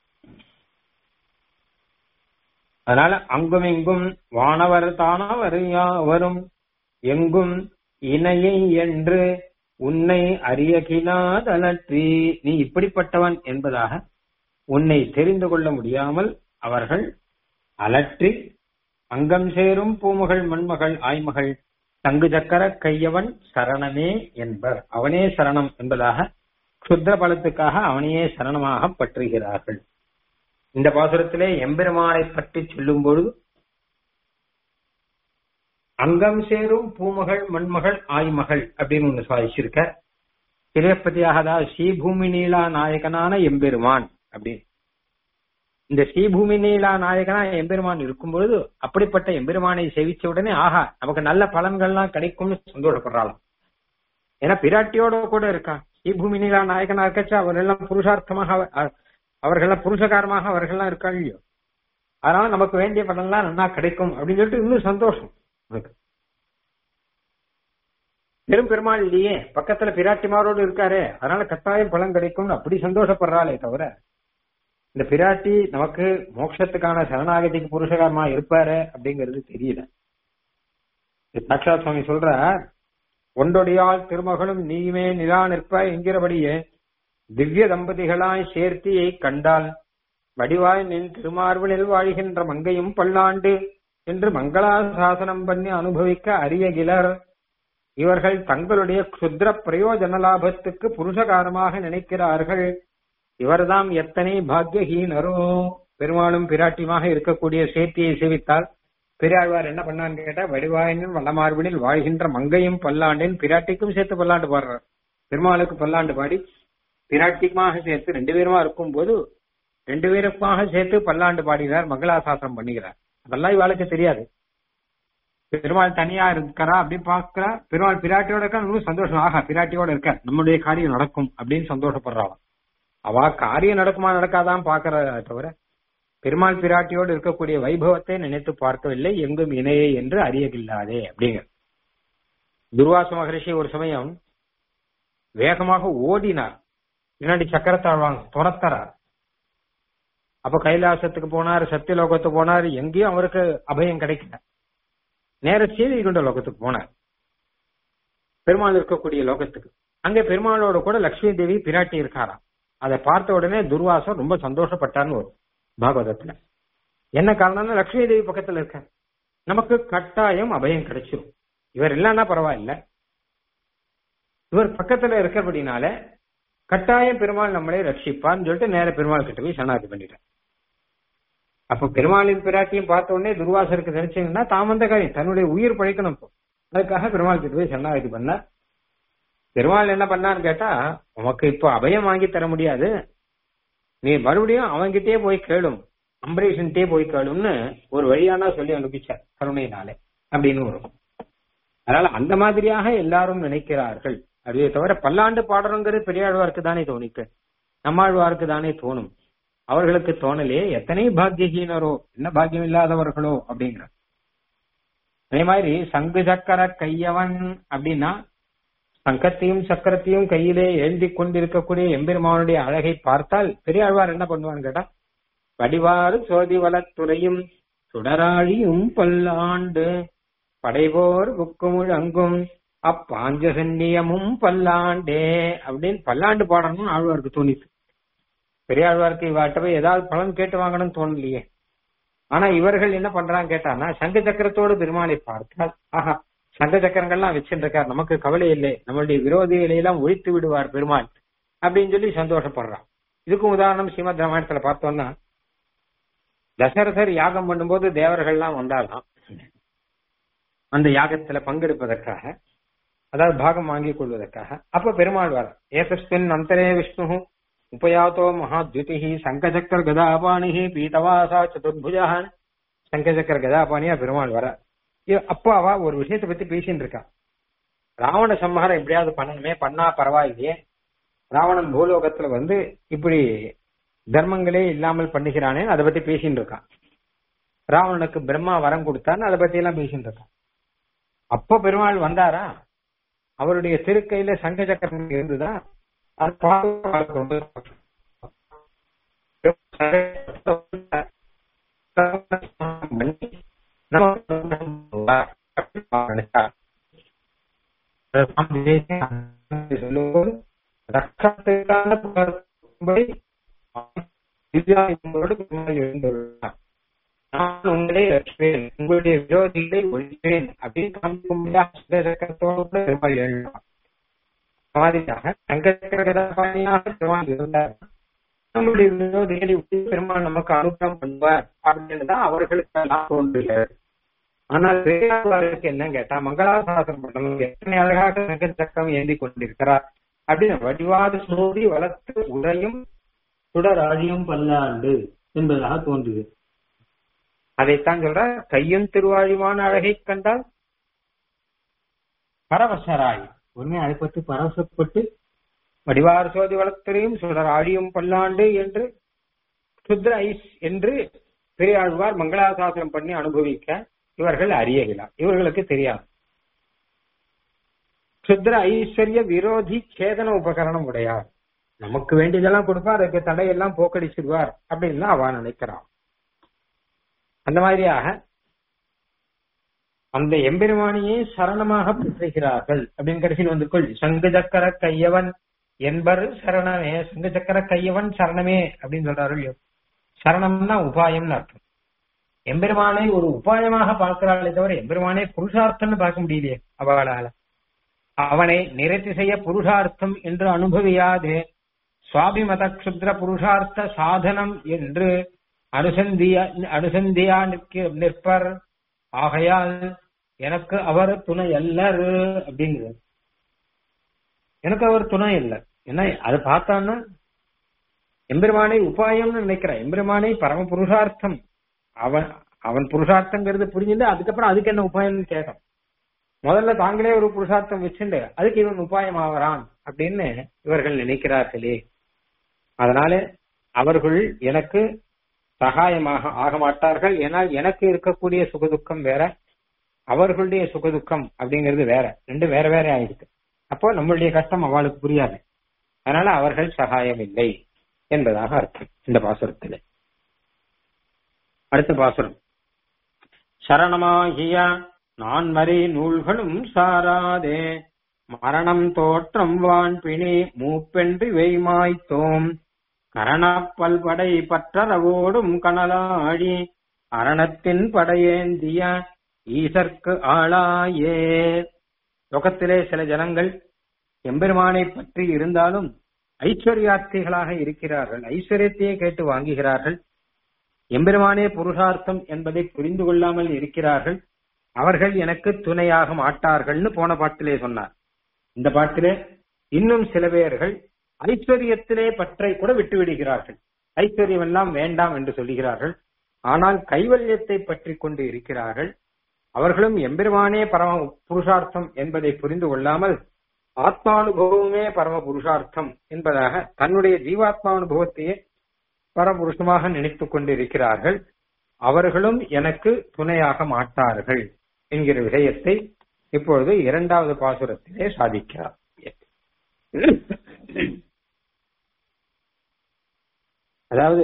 அதனால அங்கும் இங்கும் வானவர் தானவர் வரும் எங்கும் இணையை என்று உன்னை அறியகிலாதலற்றி நீ இப்படிப்பட்டவன் என்பதாக உன்னை தெரிந்து கொள்ள முடியாமல் அவர்கள் அலற்றி அங்கம் சேரும் பூமகள் மண்மகள் ஆய்மகள் தங்கு சக்கர கையவன் சரணமே என்பர் அவனே சரணம் என்பதாக க்ஷுத்ர பலத்துக்காக அவனையே சரணமாக பற்றுகிறார்கள் இந்த பாசுரத்திலே எம்பெருமானை பற்றி சொல்லும் பொழுது அங்கம் சேரும் பூமகள் மண்மகள் ஆய்மகள் அப்படின்னு ஒண்ணு சாதிச்சிருக்க திரையப்பதியாக அதாவது ஸ்ரீபூமி நீலா நாயகனான எம்பெருமான் அப்படின்னு இந்த ஸ்ரீபூமி நீலா நாயகனா எம்பெருமான் இருக்கும் பொழுது அப்படிப்பட்ட எம்பெருமானை சேவிச்ச உடனே ஆஹா நமக்கு நல்ல பலன்கள்லாம் கிடைக்கும்னு சந்தோஷப்படுறாளாம் ஏன்னா பிராட்டியோட கூட இருக்கா ஸ்ரீபூமி நீலா நாயகனா இருக்கச்சா அவர்களெல்லாம் புருஷார்த்தமாக அ- அவர்களெல்லாம் புருஷகாரமாக அவர்கள்லாம் இருக்கா இல்லையோ அதனால நமக்கு வேண்டிய பலன்லாம் நல்லா கிடைக்கும் அப்படின்னு சொல்லிட்டு இன்னும் சந்தோஷம் உனக்கு பெரும் பெருமாள் இல்லையே பக்கத்துல பிராட்டிமாரோடு இருக்காரே அதனால கட்டாயம் பலன் கிடைக்கும்னு அப்படி சந்தோஷப்படுறாளே தவிர இந்த பிராட்டி நமக்கு மோட்சத்துக்கான சரணாகதிக்கு புருஷகாரமா இருப்பாரு அப்படிங்கிறது தெரியல சாட்சாத் சுவாமி சொல்ற ஒன்றொடியால் திருமகளும் நீயுமே நிலா நிற்ப என்கிறபடியே திவ்ய தம்பதிகளாய் சேர்த்தியை கண்டால் வடிவாய் நின் திருமார்வனில் வாழ்கின்ற மங்கையும் பல்லாண்டு என்று மங்களாசாசனம் பண்ணி அனுபவிக்க அரிய கிளர் இவர்கள் தங்களுடைய க்ஷுத்ர பிரயோஜன லாபத்துக்கு புருஷகாரமாக நினைக்கிறார்கள் இவர்தாம் எத்தனை பாக்யஹீனரோ பெருமாளும் பிராட்டியுமாக இருக்கக்கூடிய சேத்தியை சேவித்தால் பெரியாழ்வார் என்ன பண்ணான்னு கேட்டா வடிவாயனின் வல்லமார்பினில் வாழ்கின்ற மங்கையும் பல்லாண்டின் பிராட்டிக்கும் சேர்த்து பல்லாண்டு பாடுறார் பெருமாளுக்கு பல்லாண்டு பாடி பிராட்டிக்குமாக சேர்த்து ரெண்டு பேருமா இருக்கும் போது ரெண்டு பேருக்குமாக சேர்த்து பல்லாண்டு பாடுகிறார் மங்களாசாசனம் பண்ணுகிறார் அதெல்லாம் இவாளுக்கு தெரியாது பெருமாள் தனியா இருக்கிறா அப்படி பாக்குறா பெருமாள் பிராட்டியோட இருக்கா இன்னும் சந்தோஷம் ஆகா பிராட்டியோட இருக்க நம்முடைய காரியம் நடக்கும் அப்படின்னு சந்தோஷப்படுறாளாம் அவ காரியம் நடக்குமா நடக்காதான் பாக்குறத தவிர பெருமாள் பிராட்டியோடு இருக்கக்கூடிய வைபவத்தை நினைத்து பார்க்கவில்லை எங்கும் இணையே என்று அறியவில்லாதே அப்படிங்கிற துர்வாச மகரிஷி ஒரு சமயம் வேகமாக ஓடினார் பின்னாடி சக்கரத்தாழ்வாங்க துரத்தறார் அப்ப கைலாசத்துக்கு போனார் சத்தியலோகத்துக்கு போனார் எங்கேயும் அவருக்கு அபயம் கிடைக்கல நேர சீதை கொண்ட லோகத்துக்கு போனார் பெருமாள் இருக்கக்கூடிய லோகத்துக்கு அங்க பெருமாளோட கூட லட்சுமி தேவி பிராட்டி இருக்காராம் அதை பார்த்த உடனே துர்வாசம் ரொம்ப சந்தோஷப்பட்டார்னு வரும் பாகவதத்துல என்ன காரணம்னா லட்சுமி தேவி பக்கத்துல இருக்க நமக்கு கட்டாயம் அபயம் கிடைச்சிரும் இவர் இல்லைன்னா பரவாயில்ல இவர் பக்கத்துல இருக்கிறபடினால கட்டாயம் பெருமாள் நம்மளை ரட்சிப்பான்னு சொல்லிட்டு நேர பெருமாள் கிட்ட போய் சரணாதி பண்ணிட்டார் அப்ப பெருமாளின் பிராட்டியும் பார்த்த உடனே துர்வாசருக்கு தெரிச்சீங்கன்னா தாம் வந்த காரியம் தன்னுடைய உயிர் பழைக்கணும் இப்போ அதுக்காக பெருமாள் கிட்ட போய் சரணாகதி பண்ணார் பெருமாள் என்ன பண்ணான்னு கேட்டா உமக்கு இப்போ அபயம் வாங்கி தர முடியாது நீ மறுபடியும் அவன்கிட்டயே போய் கேளும் அம்பரீஷன்ட்டே போய் கேளும்னு ஒரு வழியானா சொல்லி அனுப்பிச்சார் கருணையினாலே அப்படின்னு வரும் அதனால அந்த மாதிரியாக எல்லாரும் நினைக்கிறார்கள் அதுவே தவிர பல்லாண்டு பாடுறோங்கிறது பெரியாழ்வாருக்கு தானே தோணிக்கு நம்மாழ்வாருக்கு தானே தோணும் அவர்களுக்கு தோணலே எத்தனை பாக்கியஹீனரோ என்ன பாக்கியம் இல்லாதவர்களோ அப்படிங்கிற அதே மாதிரி சங்கு சக்கர கையவன் அப்படின்னா சங்கத்தையும் சக்கரத்தையும் கையிலே எழுதி கொண்டிருக்கக்கூடிய எம்பெருமானுடைய அழகை பார்த்தால் பெரியாழ்வார் என்ன பண்ணுவான்னு கேட்டா வடிவாறு சோதி வளத்துறையும் சுடராழியும் பல்லாண்டு படைவோர் புக்குமுழங்கும் அப்பாஞ்சசன்னியமும் பல்லாண்டே அப்படின்னு பல்லாண்டு பாடணும்னு ஆழ்வாருக்கு தோணித்து பெரியாழ்வாருக்கு இவாட்ட போய் ஏதாவது பலன் கேட்டு வாங்கணும்னு தோணலையே ஆனா இவர்கள் என்ன பண்றாங்க கேட்டானா சங்க சக்கரத்தோடு பெருமாளை பார்த்தால் ஆஹா சங்க சக்கரங்கள்லாம் வச்சுருக்கார் நமக்கு கவலை இல்லை நம்மளுடைய விரோதிகளை எல்லாம் ஒழித்து விடுவார் பெருமாள் அப்படின்னு சொல்லி சந்தோஷப்படுறான் இதுக்கும் உதாரணம் ஸ்ரீமத் ராமாயணத்துல பார்த்தோம்னா தசரதர் யாகம் பண்ணும்போது தேவர்கள்லாம் வந்தாலாம் அந்த யாகத்துல பங்கெடுப்பதற்காக அதாவது பாகம் வாங்கிக் கொள்வதற்காக அப்ப பெருமாள் வர ஏதஸ்மின் அந்தரே விஷ்ணு உபயாத்தோ மகாத்யுதி சங்கசக்கர கதாபாணி பீதவாசா சதுர்புஜான் சங்கசக்கர கதாபாணியா பெருமாள் வர அப்போ அவ ஒரு விஷயத்தை பத்தி பேசிட்டு இருக்கா ராவண சம்ஹாரம் எப்படியாவது பண்ணணுமே பண்ணா பரவாயில்லையே ராவணன் பூலோகத்துல வந்து இப்படி தர்மங்களே இல்லாமல் பண்ணுகிறானே அதை பத்தி பேசிட்டு இருக்கான் ராவணனுக்கு பிரம்மா வரம் கொடுத்தான்னு அதை பத்தி எல்லாம் பேசிட்டு இருக்கான் அப்போ பெருமாள் வந்தாரா அவருடைய திருக்கையில சங்க சக்கரம் இருந்துதா அது பார்க்க ரொம்ப நான் உங்களை ரட்சிப்பேன் உங்களுடைய விரோதிகளை ஒழிப்பேன் அப்படின்னு காமிக்கும்போது பெருமாள் எழுதலாம் மாதிரியாக சங்கச்சக்கர கதாபாணியாக பெருமாள் இருந்தார் நம்முடைய விரோதிகளை விட்டு பெருமாள் நமக்கு அனுகிரகம் பண்ணுவார் அப்படின்னு தான் அவர்களுக்கு எல்லாம் தோன்றுகிறது ஆனால் பெரியாருக்கு என்ன கேட்டா மங்களாசாசனம் பண்ணணும் எத்தனை அழகாக சங்கச்சக்கரம் ஏந்தி கொண்டிருக்கிறார் அப்படின்னு வடிவாத சோதி வளர்த்து உரையும் சுடராழியும் பல்லாண்டு என்பதாக தோன்றுது அதைத்தான் சொல்ற கையும் திருவாழிமான அழகை கண்டால் பரவசராய் உடனே அதை பற்றி பரவசப்பட்டு வடிவார் சோதி வளர்த்தரையும் சுடர் ஆழியும் பல்லாண்டு என்று சுத்ர ஐஸ் என்று பெரியாழ்வார் மங்களாசாசனம் பண்ணி அனுபவிக்க இவர்கள் அறியலாம் இவர்களுக்கு தெரியாது சுத்ர ஐஸ்வர்ய விரோதி சேதன உபகரணம் உடையார் நமக்கு வேண்டியதெல்லாம் கொடுப்பார் அதுக்கு தடையெல்லாம் போக்கடிச்சிடுவார் அப்படின்னு அவ நினைக்கிறான் அந்த மாதிரியாக அந்த எம்பெருமானியை சரணமாக பெற்றுகிறார்கள் அப்படின்னு கடைசியில் வந்து கொள் சங்கு சக்கர கையவன் என்பர் சரணமே சங்கு சக்கர கையவன் சரணமே அப்படின்னு சொல்றாரு இல்லையோ சரணம்னா உபாயம்னு அர்த்தம் எம்பெருமானை ஒரு உபாயமாக பார்க்கிறாளே தவிர எம்பெருமானே புருஷார்த்தம்னு பார்க்க முடியலையே அவளால அவனை நிறைத்தி செய்ய புருஷார்த்தம் என்று அனுபவியாது சுவாபிமத க்ஷுத்ர புருஷார்த்த சாதனம் என்று அனுசந்தியா அனுசந்தியா நிற்க நிற்பர் ஆகையால் எனக்கு அவர் துணை அல்லர் அப்படிங்கிறது எனக்கு அவர் துணை இல்ல ஏன்னா அதை பார்த்தான்னா எம்பெருமானை உபாயம்னு நினைக்கிறான் எம்பெருமானை பரம புருஷார்த்தம் அவன் அவன் புருஷார்த்தங்கிறது புரிஞ்சுட்டு அதுக்கப்புறம் அதுக்கு என்ன உபாயம்னு கேட்கும் முதல்ல தாங்களே ஒரு புருஷார்த்தம் வச்சுண்டு அதுக்கு இவன் உபாயம் ஆகிறான் அப்படின்னு இவர்கள் நினைக்கிறார்களே அதனால அவர்கள் எனக்கு சகாயமாக ஆக மாட்டார்கள் ஏனால் எனக்கு இருக்கக்கூடிய சுகதுக்கம் வேற அவர்களுடைய சுகதுக்கம் அப்படிங்கிறது வேற ரெண்டு வேற வேற ஆயிடுது அப்போ நம்மளுடைய கஷ்டம் அவளுக்கு புரியாது அதனால அவர்கள் சகாயம் இல்லை என்பதாக அர்த்தம் இந்த பாசுரத்தில் அடுத்த பாசுரம் சரணமாகிய நான் மறை நூல்களும் சாராதே மரணம் தோற்றம் வான்பிணி மூப்பென்று வெய்மாய்த்தோம் கரணப்பல் படை பற்றரவோடும் கனலாழி அரணத்தின் படையேந்திய ஈசர்க்கு ஆளாயே லோகத்திலே சில ஜனங்கள் எம்பெருமானை பற்றி இருந்தாலும் ஐஸ்வர்யார்த்திகளாக இருக்கிறார்கள் ஐஸ்வர்யத்தையே கேட்டு வாங்குகிறார்கள் எம்பெருமானே புருஷார்த்தம் என்பதை புரிந்து கொள்ளாமல் இருக்கிறார்கள் அவர்கள் எனக்கு துணையாக மாட்டார்கள்னு போன பாட்டிலே சொன்னார் இந்த பாட்டிலே இன்னும் சில பேர்கள் ஐஸ்வர்யத்திலே பற்றை கூட விட்டு விடுகிறார்கள் ஐஸ்வர்யம் எல்லாம் வேண்டாம் என்று சொல்லுகிறார்கள் ஆனால் கைவல்யத்தை பற்றி கொண்டு இருக்கிறார்கள் அவர்களும் எம்பெருமானே பரம புருஷார்த்தம் என்பதை புரிந்து கொள்ளாமல் ஆத்மானுபவமே பரம புருஷார்த்தம் என்பதாக தன்னுடைய ஜீவாத்மானுபவத்தையே பரபுருஷமாக நினைத்துக் கொண்டிருக்கிறார்கள் அவர்களும் எனக்கு துணையாக மாட்டார்கள் என்கிற விஷயத்தை இப்பொழுது இரண்டாவது பாசுரத்திலே சாதிக்கிறார் அதாவது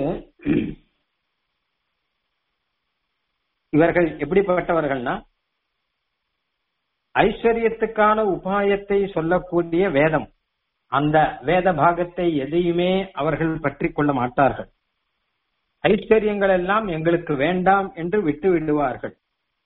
இவர்கள் எப்படிப்பட்டவர்கள்னா ஐஸ்வர்யத்துக்கான உபாயத்தை சொல்லக்கூடிய வேதம் அந்த வேத பாகத்தை எதையுமே அவர்கள் பற்றி கொள்ள மாட்டார்கள் ஐஸ்வர்யங்கள் எல்லாம் எங்களுக்கு வேண்டாம் என்று விட்டு விடுவார்கள்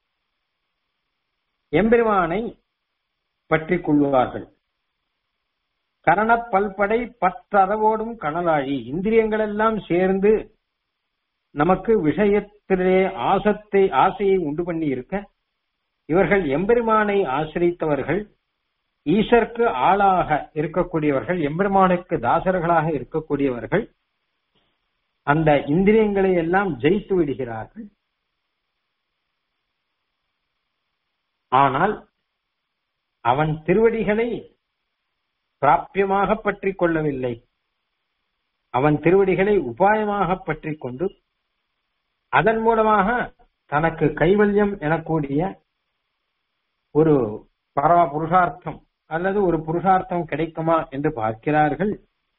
எம்பெருமானை பற்றி கொள்வார்கள் கரண பல்படை பற்றறவோடும் கனலாழி இந்திரியங்கள் எல்லாம் சேர்ந்து நமக்கு விஷயத்திலே ஆசத்தை ஆசையை உண்டு பண்ணி இருக்க இவர்கள் எம்பெருமானை ஆசிரித்தவர்கள் ஈசருக்கு ஆளாக இருக்கக்கூடியவர்கள் எம்பெருமானுக்கு தாசர்களாக இருக்கக்கூடியவர்கள் அந்த இந்திரியங்களை எல்லாம் ஜெயித்து விடுகிறார்கள் ஆனால் அவன் திருவடிகளை பிராபியமாக பற்றி கொள்ளவில்லை அவன் திருவடிகளை உபாயமாக பற்றி கொண்டு அதன் மூலமாக தனக்கு கைவல்யம் எனக்கூடிய ஒரு பரம புருஷார்த்தம் அல்லது ஒரு புருஷார்த்தம் கிடைக்குமா என்று பார்க்கிறார்கள்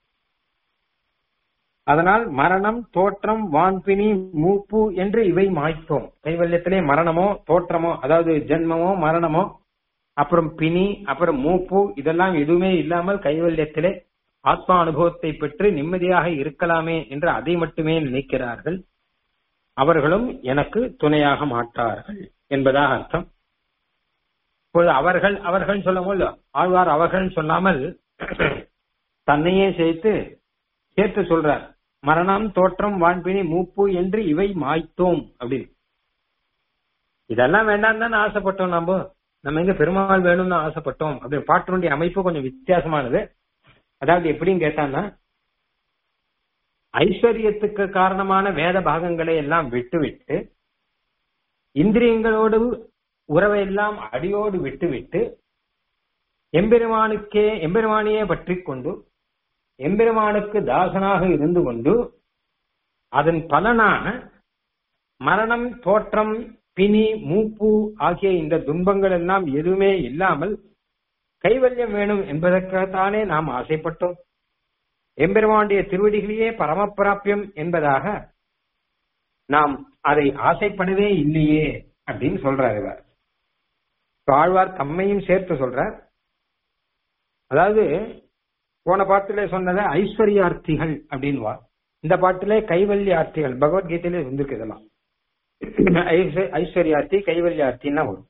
அதனால் மரணம் தோற்றம் வான்பினி மூப்பு என்று இவை மாய்த்தோம் கைவல்யத்திலே மரணமோ தோற்றமோ அதாவது ஜென்மமோ மரணமோ அப்புறம் பிணி அப்புறம் மூப்பு இதெல்லாம் எதுவுமே இல்லாமல் கைவல்யத்திலே ஆத்மா அனுபவத்தை பெற்று நிம்மதியாக இருக்கலாமே என்று அதை மட்டுமே நினைக்கிறார்கள் அவர்களும் எனக்கு துணையாக மாட்டார்கள் என்பதாக அர்த்தம் இப்பொழுது அவர்கள் அவர்கள் சொல்லும் ஆழ்வார் அவர்கள் சொல்லாமல் தன்னையே சேர்த்து சேர்த்து சொல்றார் மரணம் தோற்றம் வான்பினி மூப்பு என்று இவை மாய்த்தோம் அப்படின்னு இதெல்லாம் வேண்டாம் தானே ஆசைப்பட்டோம் நம்ம நம்ம எங்க பெருமாள் வேணும்னு ஆசைப்பட்டோம் அப்படின்னு பாட்டினுடைய அமைப்பு கொஞ்சம் வித்தியாசமானது அதாவது எப்படின்னு கேட்டான்னா ஐஸ்வர்யத்துக்கு காரணமான வேத பாகங்களை எல்லாம் விட்டுவிட்டு இந்திரியங்களோடு உறவை எல்லாம் அடியோடு விட்டுவிட்டு எம்பெருமானுக்கே எம்பெருமானையே பற்றி கொண்டு எம்பெருமானுக்கு தாசனாக இருந்து கொண்டு அதன் பலனாக மரணம் தோற்றம் பிணி மூப்பு ஆகிய இந்த துன்பங்கள் எல்லாம் எதுவுமே இல்லாமல் கைவல்யம் வேணும் என்பதற்காகத்தானே நாம் ஆசைப்பட்டோம் எம்பெருமானுடைய திருவடிகளையே பரமப்பிராபியம் என்பதாக நாம் அதை ஆசைப்படவே இல்லையே அப்படின்னு சொல்றார் இவர் ஆழ்வார் தம்மையும் சேர்த்து சொல்றார் அதாவது போன பாட்டிலே சொன்னத ஐஸ்வர்யார்த்திகள் அப்படின்வா இந்த பாட்டிலே கைவல்யார்த்திகள் பகவத்கீதையிலே வந்திருக்கு இதெல்லாம் ஐஸ்வர்யார்த்தி கைவல்யார்த்தின்னா வரும்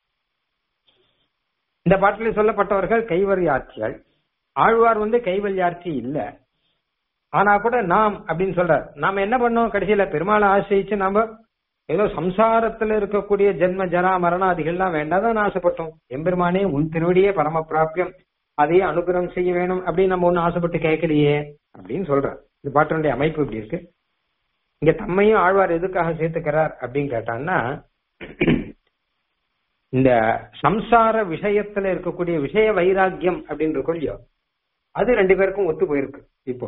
இந்த பாட்டிலே சொல்லப்பட்டவர்கள் கைவல்யார்த்திகள் ஆழ்வார் வந்து கைவல்யார்த்தி இல்ல ஆனா கூட நாம் அப்படின்னு சொல்றார் நாம என்ன பண்ணோம் கடைசியில பெருமாளை ஆசிரிச்சு நாம ஏதோ சம்சாரத்துல இருக்கக்கூடிய ஜென்ம ஜரா மரணாதிகள்லாம் வேண்டாதான் ஆசைப்பட்டோம் எம்பெருமானே உன் திருவடியே பரம பிராபியம் அதையே அனுகிரகம் செய்ய வேணும் அப்படின்னு நம்ம ஒண்ணு ஆசைப்பட்டு கேட்கலையே அப்படின்னு சொல்றார் இந்த பாட்டினுடைய அமைப்பு இப்படி இருக்கு இங்க தம்மையும் ஆழ்வார் எதுக்காக சேர்த்துக்கிறார் அப்படின்னு கேட்டான்னா இந்த சம்சார விஷயத்துல இருக்கக்கூடிய விஷய வைராக்கியம் அப்படின்னு இருக்கும் இல்லையோ அது ரெண்டு பேருக்கும் ஒத்து போயிருக்கு இப்போ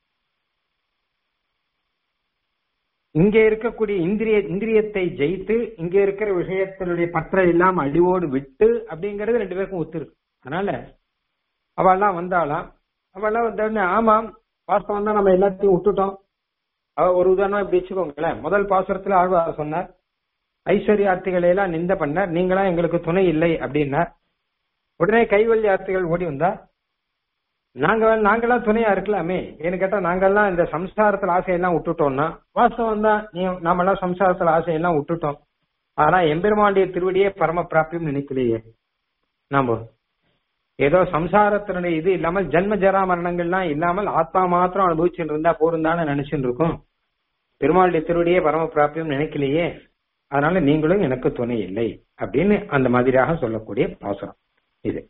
இங்க இருக்கக்கூடிய இந்திரிய இந்திரியத்தை ஜெயித்து இங்க இருக்கிற விஷயத்தினுடைய பற்ற எல்லாம் அழிவோடு விட்டு அப்படிங்கறது ரெண்டு பேருக்கும் ஒத்து இருக்கு அதனால அவெல்லாம் வந்தாலாம் அவெல்லாம் வந்தோடனே ஆமாம் வாஸ்தவம் தான் நம்ம எல்லாத்தையும் விட்டுட்டோம் அவ ஒரு உதாரணம் இப்படி வச்சுக்கோங்களேன் முதல் பாசுரத்துல ஆழ்வார் சொன்னார் ஐஸ்வர்யார்த்திகளை எல்லாம் நிந்த பண்ணார் நீங்களா எங்களுக்கு துணை இல்லை அப்படின்னார் உடனே கைவல்யார்த்திகள் ஓடி வந்தா நாங்க நாங்கெல்லாம் துணையா இருக்கலாமே ஏன்னு கேட்டா நாங்கெல்லாம் இந்த சம்சாரத்துல ஆசையெல்லாம் விட்டுட்டோம்னா வாஸ்தவம் தான் நீ நாமெல்லாம் சம்சாரத்துல ஆசையெல்லாம் விட்டுட்டோம் ஆனா எம்பெருமாண்டிய திருவடியே பரம பிராப்தியம் நினைக்கலையே நாம ஏதோ சம்சாரத்தினுடைய இது இல்லாமல் ஜென்ம ஜரா மரணங்கள்லாம் இல்லாமல் ஆத்மா மாத்திரம் அனுபவிச்சுட்டு இருந்தா போருந்தான்னு நினைச்சுட்டு இருக்கோம் பெருமாளுடைய திருவடியே பரம பிராப்தியம் நினைக்கலையே அதனால நீங்களும் எனக்கு துணை இல்லை அப்படின்னு அந்த மாதிரியாக சொல்லக்கூடிய பாசுரம் இது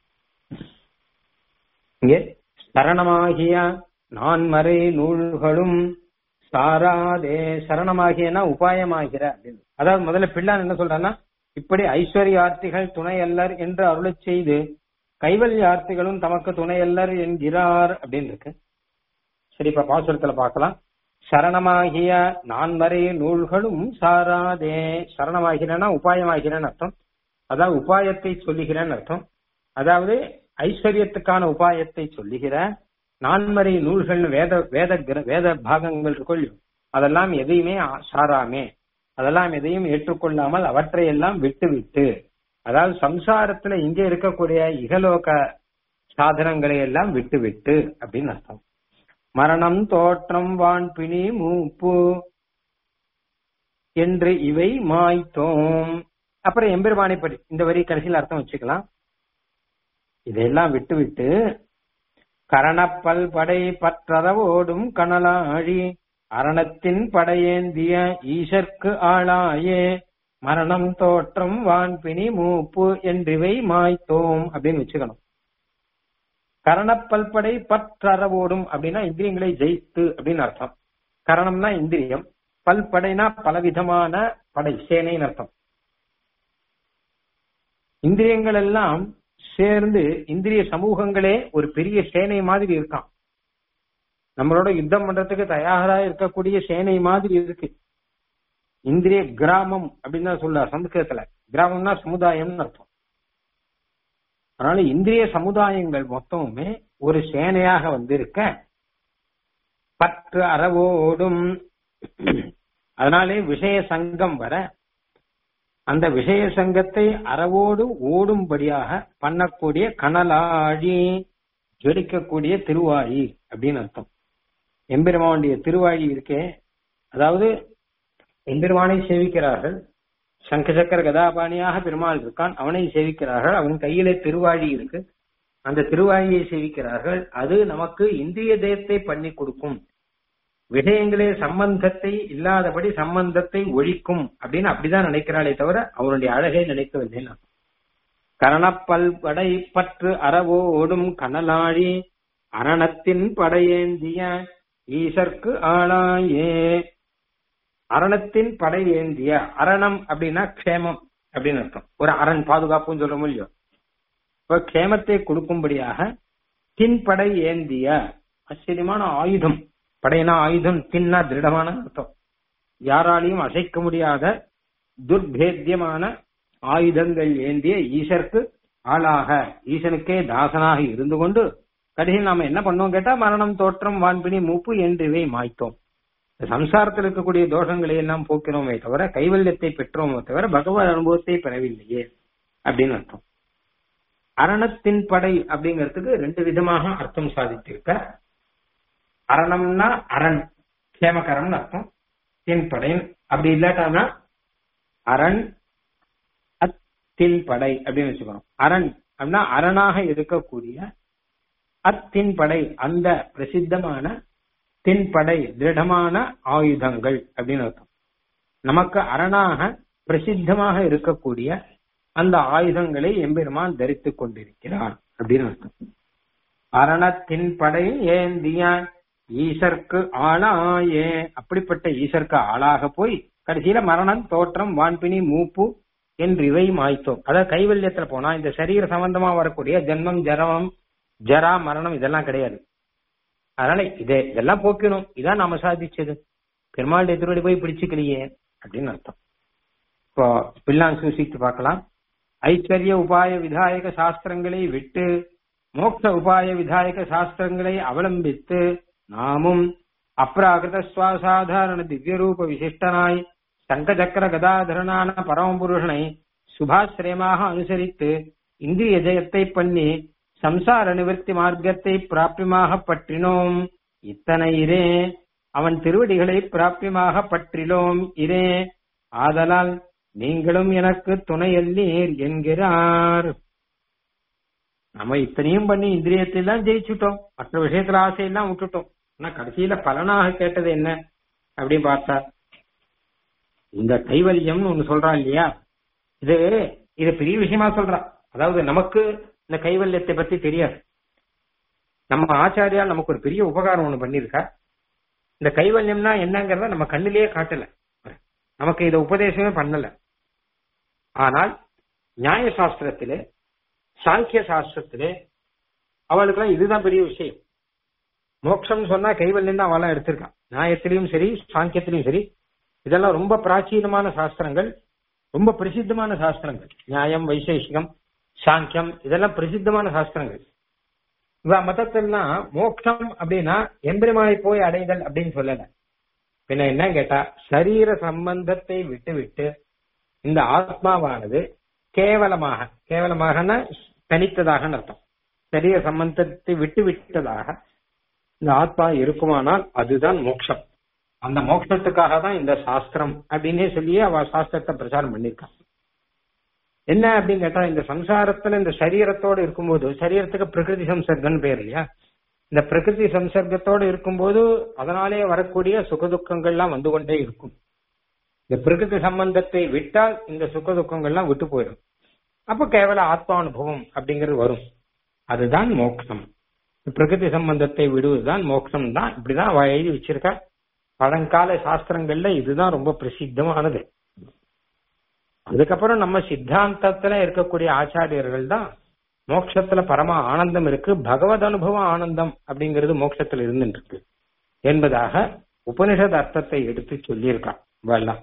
இங்கே சரணமாகிய நான்மறை நூல்களும் சாராதே சரணமாகியனா உபாயமாகிற அப்படின்னு அதாவது முதல்ல பிள்ளான் என்ன சொல்றான்னா இப்படி ஐஸ்வர்யார்த்திகள் துணை அல்லர் என்று அருளச் செய்து கைவல்யார்த்திகளும் தமக்கு துணை அல்லர் என்கிறார் அப்படின்னு இருக்கு சரி இப்ப பாசுரத்துல பார்க்கலாம் சரணமாகிய நான்மறை நூல்களும் சாராதே சரணமாகிறனா உபாயமாகிறன்னு அர்த்தம் அதாவது உபாயத்தை சொல்லுகிறேன்னு அர்த்தம் அதாவது ஐஸ்வர்யத்துக்கான உபாயத்தை சொல்லுகிற நான்மறை நூல்கள் வேத வேத கிர- வேத பாகங்கள் இருக்குள் அதெல்லாம் எதையுமே ஆ- சாராமே அதெல்லாம் எதையும் ஏற்றுக்கொள்ளாமல் அவற்றையெல்லாம் விட்டு விட்டு அதாவது சம்சாரத்துல இங்கே இருக்கக்கூடிய இகலோக சாதனங்களை எல்லாம் விட்டு விட்டு அப்படின்னு அர்த்தம் மரணம் தோற்றம் வான் பிணி மூப்பு என்று இவை மாய்த்தோம் அப்புறம் எம்பெருமானை பற்றி இந்த வரி கடைசியில் அர்த்தம் வச்சுக்கலாம் இதையெல்லாம் விட்டு விட்டு கரணப்பல் படை பற்றறவோடும் கனலாழி அரணத்தின் படையேந்திய ஈசர்க்கு ஆளாயே மரணம் தோற்றம் வான்பிணி மூப்பு என்றிவை மாய்த்தோம் அப்படின்னு வச்சுக்கணும் கரணப்பல் படை பற்றறவோடும் அப்படின்னா இந்திரியங்களை ஜெயித்து அப்படின்னு அர்த்தம் கரணம்னா இந்திரியம் பல்படைனா பலவிதமான படை சேனைன்னு அர்த்தம் இந்திரியங்கள் எல்லாம் சேர்ந்து இந்திரிய சமூகங்களே ஒரு பெரிய சேனை மாதிரி இருக்கான் நம்மளோட யுத்தம் பண்றதுக்கு தயாரா இருக்கக்கூடிய சேனை மாதிரி இருக்கு இந்திரிய கிராமம் அப்படின்னு தான் சொல்ல சமஸ்கிருதத்துல கிராமம்னா சமுதாயம்னு அர்த்தம் அதனால இந்திரிய சமுதாயங்கள் மொத்தமுமே ஒரு சேனையாக வந்து இருக்க பற்று அறவோடும் அதனாலே விஷய சங்கம் வர அந்த விஷய சங்கத்தை அறவோடு ஓடும்படியாக பண்ணக்கூடிய கனலாழி ஜொலிக்கக்கூடிய திருவாழி அப்படின்னு அர்த்தம் எம்பெருமானுடைய திருவாழி இருக்கே அதாவது எம்பெருமானை சேவிக்கிறார்கள் சங்க சக்கர கதாபாணியாக பெருமாள் இருக்கான் அவனை சேவிக்கிறார்கள் அவன் கையிலே திருவாழி இருக்கு அந்த திருவாழியை சேவிக்கிறார்கள் அது நமக்கு இந்திரிய தேயத்தை பண்ணி கொடுக்கும் விஷயங்களே சம்பந்தத்தை இல்லாதபடி சம்பந்தத்தை ஒழிக்கும் அப்படின்னு அப்படிதான் நினைக்கிறாளே தவிர அவனுடைய அழகை நினைக்கவில்லை நான் கரணப்பல் படை பற்று அறவோடும் கனலாழி அரணத்தின் படையேந்திய ஈசர்க்கு ஆளாயே அரணத்தின் படை ஏந்திய அரணம் அப்படின்னா க்ஷேமம் அப்படின்னு அர்த்தம் ஒரு அரண் பாதுகாப்புன்னு சொல்ல முடியும் இப்ப க்ஷேமத்தை கொடுக்கும்படியாக தின்படை ஏந்திய ஆச்சரியமான ஆயுதம் படையினா ஆயுதம் தின்னா திருடமான அர்த்தம் யாராலையும் அசைக்க முடியாத துர்பேத்தியமான ஆயுதங்கள் ஏந்திய ஈசருக்கு ஆளாக ஈசனுக்கே தாசனாக இருந்து கொண்டு கடைசியில் நாம என்ன பண்ணோம் கேட்டா மரணம் தோற்றம் வான்பிணி மூப்பு என்றுவை மாய்த்தோம் இந்த சம்சாரத்தில் இருக்கக்கூடிய தோஷங்களை எல்லாம் போக்கிறோமே தவிர கைவல்யத்தை பெற்றோமே தவிர பகவத் அனுபவத்தை பெறவில்லையே அப்படின்னு அர்த்தம் அரணத்தின் படை அப்படிங்கிறதுக்கு ரெண்டு விதமாக அர்த்தம் சாதித்திருக்க அரணம்னா அரண் கேமகரம்னு அர்த்தம் தின் படை அப்படி இல்லாட்டானா அரண் அத்தின் படை அப்படின்னு வச்சுக்கணும் அரண் அப்படின்னா அரணாக இருக்கக்கூடிய அத்தின் படை அந்த பிரசித்தமான தின்படை திருடமான ஆயுதங்கள் அப்படின்னு அர்த்தம் நமக்கு அரணாக பிரசித்தமாக இருக்கக்கூடிய அந்த ஆயுதங்களை எம்பெருமான் தரித்துக் கொண்டிருக்கிறான் அப்படின்னு அர்த்தம் அரணத்தின் படை ஏந்திய ஈசர்க்கு ஆளாயே அப்படிப்பட்ட ஈசர்க்கு ஆளாக போய் கடைசியில மரணம் தோற்றம் வான்பினி மூப்பு என்று இவை மாய்த்தோம் அதாவது கைவல்யத்துல போனா இந்த சரீர சம்பந்தமா வரக்கூடிய ஜென்மம் ஜரமம் ஜரா மரணம் இதெல்லாம் கிடையாது அதனால இதே இதெல்லாம் போக்கணும் இதான் நாம சாதிச்சது பெருமாளுடைய திருவடி போய் பிடிச்சுக்கலையே அப்படின்னு அர்த்தம் இப்போ பில்லான் சூசித்து பார்க்கலாம் ஐஸ்வர்ய உபாய விதாயக சாஸ்திரங்களை விட்டு மோட்ச உபாய விதாயக சாஸ்திரங்களை அவலம்பித்து நாமும் அப்ராகிருத சுவாசாதாரண திவ்யரூப விசிஷ்டனாய் சங்கசக்கர கதாதரனான பரமபுருஷனை சுபாசிரயமாக அனுசரித்து இந்திரிய ஜெயத்தை பண்ணி சம்சார நிவர்த்தி மார்க்கத்தை பிராபியமாக பற்றினோம் இத்தனை இரே அவன் திருவடிகளை பிராபியமாக பற்றிலோம் இரே ஆதலால் நீங்களும் எனக்கு துணையல்லீர் என்கிறார் நம்ம இத்தனையும் பண்ணி இந்திரியத்தை எல்லாம் ஜெயிச்சுட்டோம் மற்ற விஷயத்துல ஆசையெல்லாம் விட்டுட்டோம் ஆனா கடைசியில பலனாக கேட்டது என்ன அப்படின்னு பார்த்தா இந்த கைவல்யம்னு ஒண்ணு சொல்றான் இல்லையா இது இது பெரிய விஷயமா சொல்றான் அதாவது நமக்கு இந்த கைவல்யத்தை பத்தி தெரியாது நம்ம ஆச்சாரியா நமக்கு ஒரு பெரிய உபகாரம் ஒண்ணு பண்ணிருக்கா இந்த கைவல்யம்னா என்னங்கறத நம்ம கண்ணிலேயே காட்டல நமக்கு இத உபதேசமே பண்ணல ஆனால் நியாய சாஸ்திரத்திலே சாங்கிய சாஸ்திரத்திலே அவளுக்கெல்லாம் இதுதான் பெரிய விஷயம் மோட்சம் சொன்னா கைவல்யம் தான் அவெல்லாம் எடுத்திருக்கான் நியாயத்திலையும் சரி சாங்கியத்திலையும் சரி இதெல்லாம் ரொம்ப பிராச்சீனமான சாஸ்திரங்கள் ரொம்ப பிரசித்தமான சாஸ்திரங்கள் நியாயம் வைசேஷிகம் சாங்கியம் இதெல்லாம் பிரசித்தமான சாஸ்திரங்கள் இவ மதத்திலாம் மோட்சம் அப்படின்னா எம்பெருமானை போய் அடைதல் அப்படின்னு சொல்லல பின்ன என்ன கேட்டா சரீர சம்பந்தத்தை விட்டு விட்டு இந்த ஆத்மாவானது கேவலமாக கேவலமாகனா தனித்ததாக அர்த்தம் சரீர சம்பந்தத்தை விட்டு விட்டதாக இந்த ஆத்மா இருக்குமானால் அதுதான் மோட்சம் அந்த மோட்சத்துக்காக தான் இந்த சாஸ்திரம் அப்படின்னே சொல்லியே அவ சாஸ்திரத்தை பிரச்சாரம் பண்ணிருக்கான் என்ன அப்படின்னு கேட்டா இந்த சம்சாரத்துல இந்த சரீரத்தோட இருக்கும்போது சரீரத்துக்கு பிரகிருதி சம்சர்கன்னு பேர் இல்லையா இந்த பிரகிருதி சம்சர்க்கத்தோட இருக்கும்போது அதனாலே வரக்கூடிய சுகதுக்கங்கள்லாம் வந்து கொண்டே இருக்கும் இந்த பிரகிருதி சம்பந்தத்தை விட்டால் இந்த சுகதுக்கங்கள்லாம் விட்டு போயிடும் அப்ப கேவல ஆத்மானுபவம் அப்படிங்கிறது வரும் அதுதான் மோட்சம் பிரகிருதி சம்பந்தத்தை விடுவதுதான் மோட்சம் தான் இப்படிதான் அவ எழுதி வச்சிருக்கா பழங்கால சாஸ்திரங்கள்ல இதுதான் ரொம்ப பிரசித்தமானது அதுக்கப்புறம் நம்ம சித்தாந்தத்துல இருக்கக்கூடிய ஆச்சாரியர்கள் தான் மோட்சத்துல பரம ஆனந்தம் இருக்கு பகவத் அனுபவ ஆனந்தம் அப்படிங்கிறது மோட்சத்துல இருந்துட்டு இருக்கு என்பதாக உபனிஷத் அர்த்தத்தை எடுத்து சொல்லியிருக்கான் இவெல்லாம்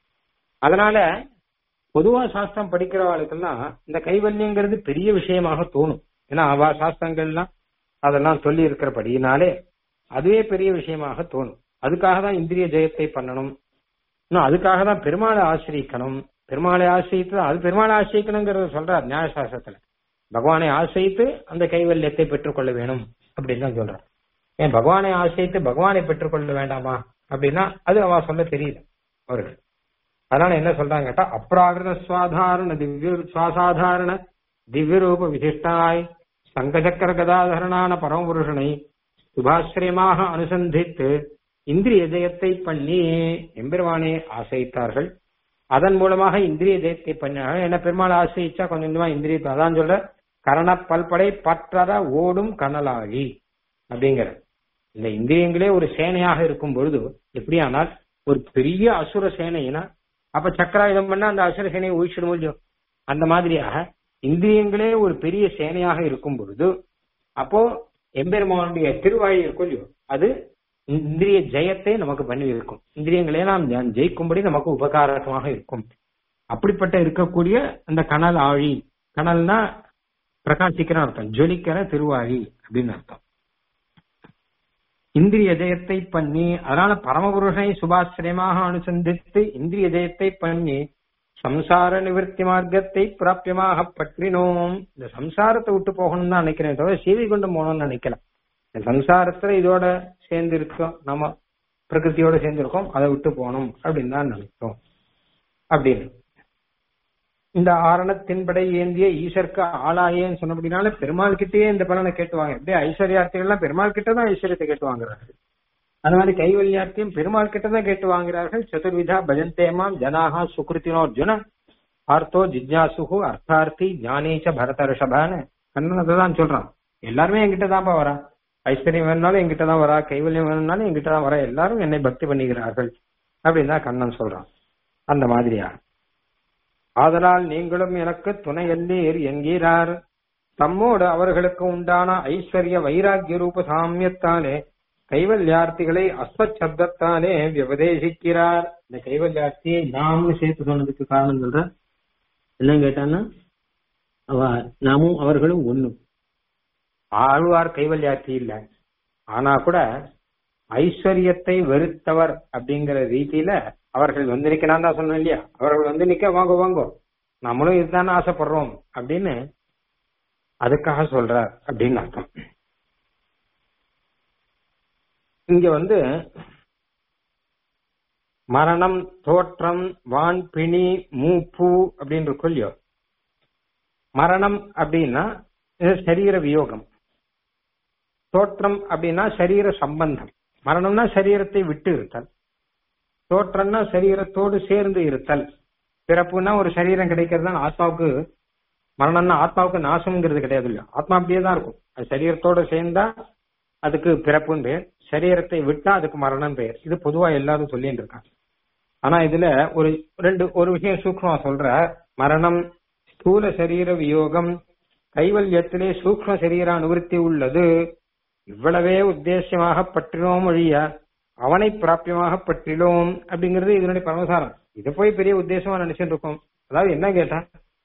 அதனால பொதுவா சாஸ்திரம் படிக்கிறவாளுக்கெல்லாம் இந்த கைவல்யங்கிறது பெரிய விஷயமாக தோணும் ஏன்னா அவ சாஸ்திரங்கள்லாம் அதெல்லாம் சொல்லி இருக்கிறபடியினாலே அதுவே பெரிய விஷயமாக தோணும் அதுக்காக தான் இந்திரிய ஜெயத்தை பண்ணணும் இன்னும் அதுக்காக தான் பெருமாளை ஆசிரியக்கணும் பெருமாளை ஆசிரித்து அது பெருமாளை ஆசிரியக்கணுங்கிறத சொல்றார் நியாயசாஸ்திரத்துல பகவானை ஆசிரித்து அந்த கைவல்யத்தை பெற்றுக்கொள்ள வேணும் அப்படின்னு தான் சொல்றார் ஏன் பகவானை ஆசிரித்து பகவானை பெற்றுக்கொள்ள வேண்டாமா அப்படின்னா அது அவ சொல்ல தெரியல அவர்கள் அதனால என்ன சொல்றாங்க கேட்டா அப்ராகிருத சுவாதாரண திவ்ய சுவாசாதாரண திவ்ய ரூப விசிஷ்டாய் சங்கசக்கர கதாதரனான பரமபுருஷனை சுபாசிரியமாக அனுசந்தித்து இந்திரிய ஜெயத்தை பண்ணி எம்பெருமானை ஆசைத்தார்கள் அதன் மூலமாக இந்திரிய ஜெயத்தை பண்ணாங்க என்ன பெருமாள் ஆசைச்சா கொஞ்சம் கொஞ்சமா இந்திரியத்தை அதான் சொல்ற கரண பல்படை பற்றற ஓடும் கனலாழி அப்படிங்கிற இந்த இந்திரியங்களே ஒரு சேனையாக இருக்கும் பொழுது எப்படியானால் ஒரு பெரிய அசுர சேனைனா அப்ப சக்கராயுதம் பண்ணா அந்த அசுர சேனையை ஒழிச்சிடும் இல்லையோ அந்த மாதிரியாக இந்திரியங்களே ஒரு பெரிய சேனையாக இருக்கும் பொழுது அப்போ எம்பெருமானுடைய திருவாயி இருக்கும் இல்லையோ அது இந்திரிய ஜெயத்தை நமக்கு பண்ணி இருக்கும் இந்திரியங்களே நாம் ஜெயிக்கும்படி நமக்கு உபகாரமாக இருக்கும் அப்படிப்பட்ட இருக்கக்கூடிய அந்த கனல் ஆழி கனல்னா பிரகாசிக்கிற அர்த்தம் ஜொலிக்கிற திருவாழி அப்படின்னு அர்த்தம் இந்திரிய ஜெயத்தை பண்ணி அதனால பரமபுருஷனை சுபாசிரியமாக அனுசந்தித்து இந்திரிய ஜெயத்தை பண்ணி சம்சார நிவர்த்தி மார்க்கத்தை பிராபியமாக பற்றினோம் இந்த சம்சாரத்தை விட்டு போகணும்னு தான் நினைக்கிறேன் தவிர சீவி கொண்டு போகணும்னு நினைக்கல இந்த சம்சாரத்துல இதோட சேர்ந்து இருக்கோம் நம்ம பிரகிருத்தியோட சேர்ந்து இருக்கோம் அதை விட்டு போகணும் அப்படின்னு தான் நினைக்கிறோம் அப்படின்னு இந்த ஆரணத்தின்படை ஏந்திய ஈஸ்வருக்கு ஆளாயேன்னு சொன்னபடினால பெருமாள் கிட்டேயே இந்த பலனை கேட்டுவாங்க எப்படியே ஐஸ்வர்யார்த்திகள்லாம் பெருமாள் கிட்ட தான் ஐஸ்வர்யத்தை கேட்டு வாங்குறாரு அந்த மாதிரி கைவல்யார்த்தியும் பெருமாள் கிட்ட தான் கேட்டு வாங்குறார்கள் சதுர்விதா பஜந்தேமாம் ஜனாகா சுகிருத்தினோ அர்ஜுன ஆர்த்தோ ஜிஜ்ஞாசுகு அர்த்தார்த்தி ஞானேச்ச பரத ரிஷபான்னு கண்ணன் அதை தான் சொல்றான் எல்லாருமே என்கிட்ட தான்ப்பா வரா ஐஸ்வர்யம் வேணும்னாலும் என்கிட்ட தான் வரா கைவல்யம் வேணும்னாலும் என்கிட்ட தான் வரா எல்லாரும் என்னை பக்தி பண்ணுகிறார்கள் அப்படின்னு தான் கண்ணன் சொல்றான் அந்த மாதிரியா ஆதலால் நீங்களும் எனக்கு துணையல்லீர் என்கிறார் தம்மோடு அவர்களுக்கு உண்டான ஐஸ்வர்ய வைராக்கிய ரூப சாமியத்தாலே கைவல்யார்த்திகளை அஸ்வத் சப்தத்தாலே விபதேசிக்கிறார் இந்த கைவல்யார்த்தியை நாம்னு சேர்த்து சொன்னதுக்கு காரணம் சொல்ற என்ன கேட்டான்னா அவ நாமும் அவர்களும் ஒண்ணு ஆழ்வார் கைவல்யார்த்தி இல்ல ஆனா கூட ஐஸ்வர்யத்தை வெறுத்தவர் அப்படிங்கிற ரீதியில அவர்கள் வந்து நிக்க நான் தான் சொன்னேன் இல்லையா அவர்கள் வந்து நிக்க வாங்க வாங்க நம்மளும் இதுதானே ஆசைப்படுறோம் அப்படின்னு அதுக்காக சொல்றார் அப்படின்னு அர்த்தம் இங்க வந்து மரணம் தோற்றம் வான் பிணி மூப்பு அப்படின்னு இருக்கும் இல்லையோ மரணம் அப்படின்னா இது சரீர வியோகம் தோற்றம் அப்படின்னா சரீர சம்பந்தம் மரணம்னா சரீரத்தை விட்டு இருத்தல் தோற்றம்னா சரீரத்தோடு சேர்ந்து இருத்தல் பிறப்புனா ஒரு சரீரம் கிடைக்கிறது தான் ஆத்மாவுக்கு மரணம்னா ஆத்மாவுக்கு நாசம்ங்கிறது கிடையாது இல்லையா ஆத்மா அப்படியே தான் இருக்கும் அது சரீரத்தோட சேர்ந்தா அதுக்கு பிறப்புன்னு பெயர் சரீரத்தை விட்டா அதுக்கு மரணம் பெயர் இது பொதுவா எல்லாரும் சொல்லிட்டு இருக்காங்க ஆனா இதுல ஒரு ரெண்டு ஒரு விஷயம் சூக்மா சொல்ற மரணம் ஸ்தூல சரீர வியோகம் கைவல்யத்திலே சூக்ம சரீர அனுவருத்தி உள்ளது இவ்வளவே உத்தேசியமாக பற்றினோம் ஒழிய அவனை பிராபியமாக பற்றிலோம் அப்படிங்கிறது இதனுடைய பரமசாரம் இதை போய் பெரிய உத்தேசமா நினைச்சுட்டு இருக்கோம் அதாவது என்ன கேட்டா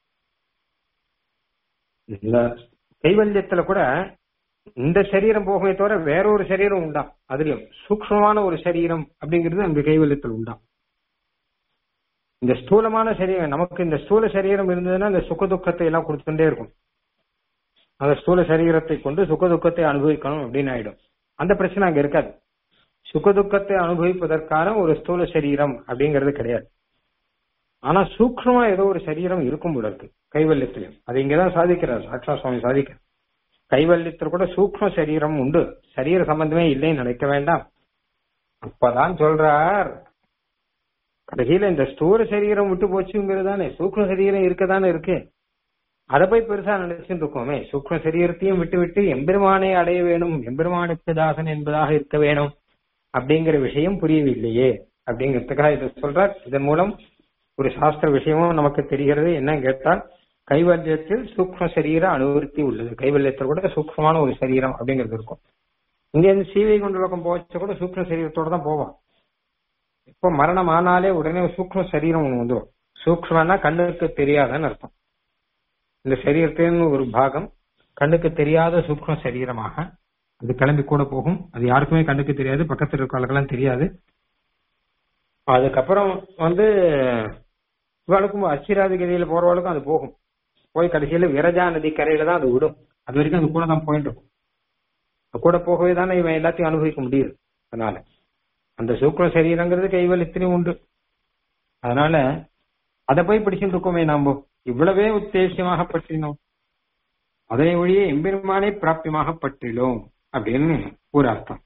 இந்த கைவல்யத்துல கூட இந்த சரீரம் போகவே தவிர வேற ஒரு சரீரம் உண்டா அதுலயும் சூக்மமான ஒரு சரீரம் அப்படிங்கிறது அந்த கைவல்யத்தில் உண்டா இந்த ஸ்தூலமான சரீரம் நமக்கு இந்த ஸ்தூல சரீரம் இருந்ததுன்னா இந்த சுக துக்கத்தை எல்லாம் கொடுத்துட்டே இருக்கும் அந்த ஸ்தூல சரீரத்தை கொண்டு சுக துக்கத்தை அனுபவிக்கணும் அப்படின்னு ஆயிடும் அந்த பிரச்சனை அங்க இருக்காது சுக துக்கத்தை அனுபவிப்பதற்கான ஒரு ஸ்தூல சரீரம் அப்படிங்கிறது கிடையாது ஆனா சூக்மமா ஏதோ ஒரு சரீரம் இருக்கும் போல இருக்கு கைவல்யத்திலையும் அது இங்கதான் சாதிக்கிறார் சாட்சா சுவாமி சாதிக்கிறார் கைவல்யத்தில் கூட சூக்ம சரீரம் உண்டு சரீர சம்பந்தமே இல்லைன்னு நினைக்க வேண்டாம் அப்பதான் சொல்றார் கடைசியில இந்த ஸ்தூல சரீரம் விட்டு போச்சுங்கிறது தானே சூக்ம சரீரம் இருக்கதானே இருக்கு அதை போய் பெருசா நினைச்சுட்டு இருக்கோமே சூக்ம சரீரத்தையும் விட்டு விட்டு எம்பெருமானை அடைய வேணும் எம்பெருமானுக்கு தாசன் என்பதாக இருக்க வேணும் அப்படிங்கிற விஷயம் புரியவில்லையே அப்படிங்கிறதுக்காக இதை சொல்றார் இதன் மூலம் ஒரு சாஸ்திர விஷயமும் நமக்கு தெரிகிறது என்ன கேட்டால் கைவல்யத்தில் சூக்ம சரீர அனுவருத்தி உள்ளது கைவல்யத்தில் கூட சூக்மமான ஒரு சரீரம் அப்படிங்கிறது இருக்கும் இங்க இருந்து சீவை கொண்டு லோகம் போச்ச கூட சூக்ம சரீரத்தோட தான் போவான் இப்போ மரணம் ஆனாலே உடனே சூக்ம சரீரம் ஒண்ணு வந்துடும் சூக்மன்னா கண்ணுக்கு தெரியாதன்னு அர்த்தம் இந்த சரீரத்தின் ஒரு பாகம் கண்ணுக்கு தெரியாத சூக்ம சரீரமாக அது கிளம்பி கூட போகும் அது யாருக்குமே கண்ணுக்கு தெரியாது பக்கத்தில் இருக்கிறவர்களுக்கெல்லாம் தெரியாது அதுக்கப்புறம் வந்து இவளுக்கும் அச்சிராதி கதியில போறவளுக்கும் அது போகும் போய் கடைசியில விரஜா நதி கரையில தான் அது விடும் அது வரைக்கும் அது கூட தான் போயிட்டு இருக்கும் அது கூட போகவே தானே இவன் எல்லாத்தையும் அனுபவிக்க முடியுது அதனால அந்த சூக்ம சரீரங்கிறது கைவலித்திலையும் உண்டு அதனால அதை போய் பிடிச்சிட்டு இருக்கோமே நாம இவ்வளவே உத்தேசியமாக பற்றினோம் அதனை ஒழிய எம்பெருமானை பிராப்தியமாக பற்றிலோம் அப்படின்னு ஒரு அர்த்தம்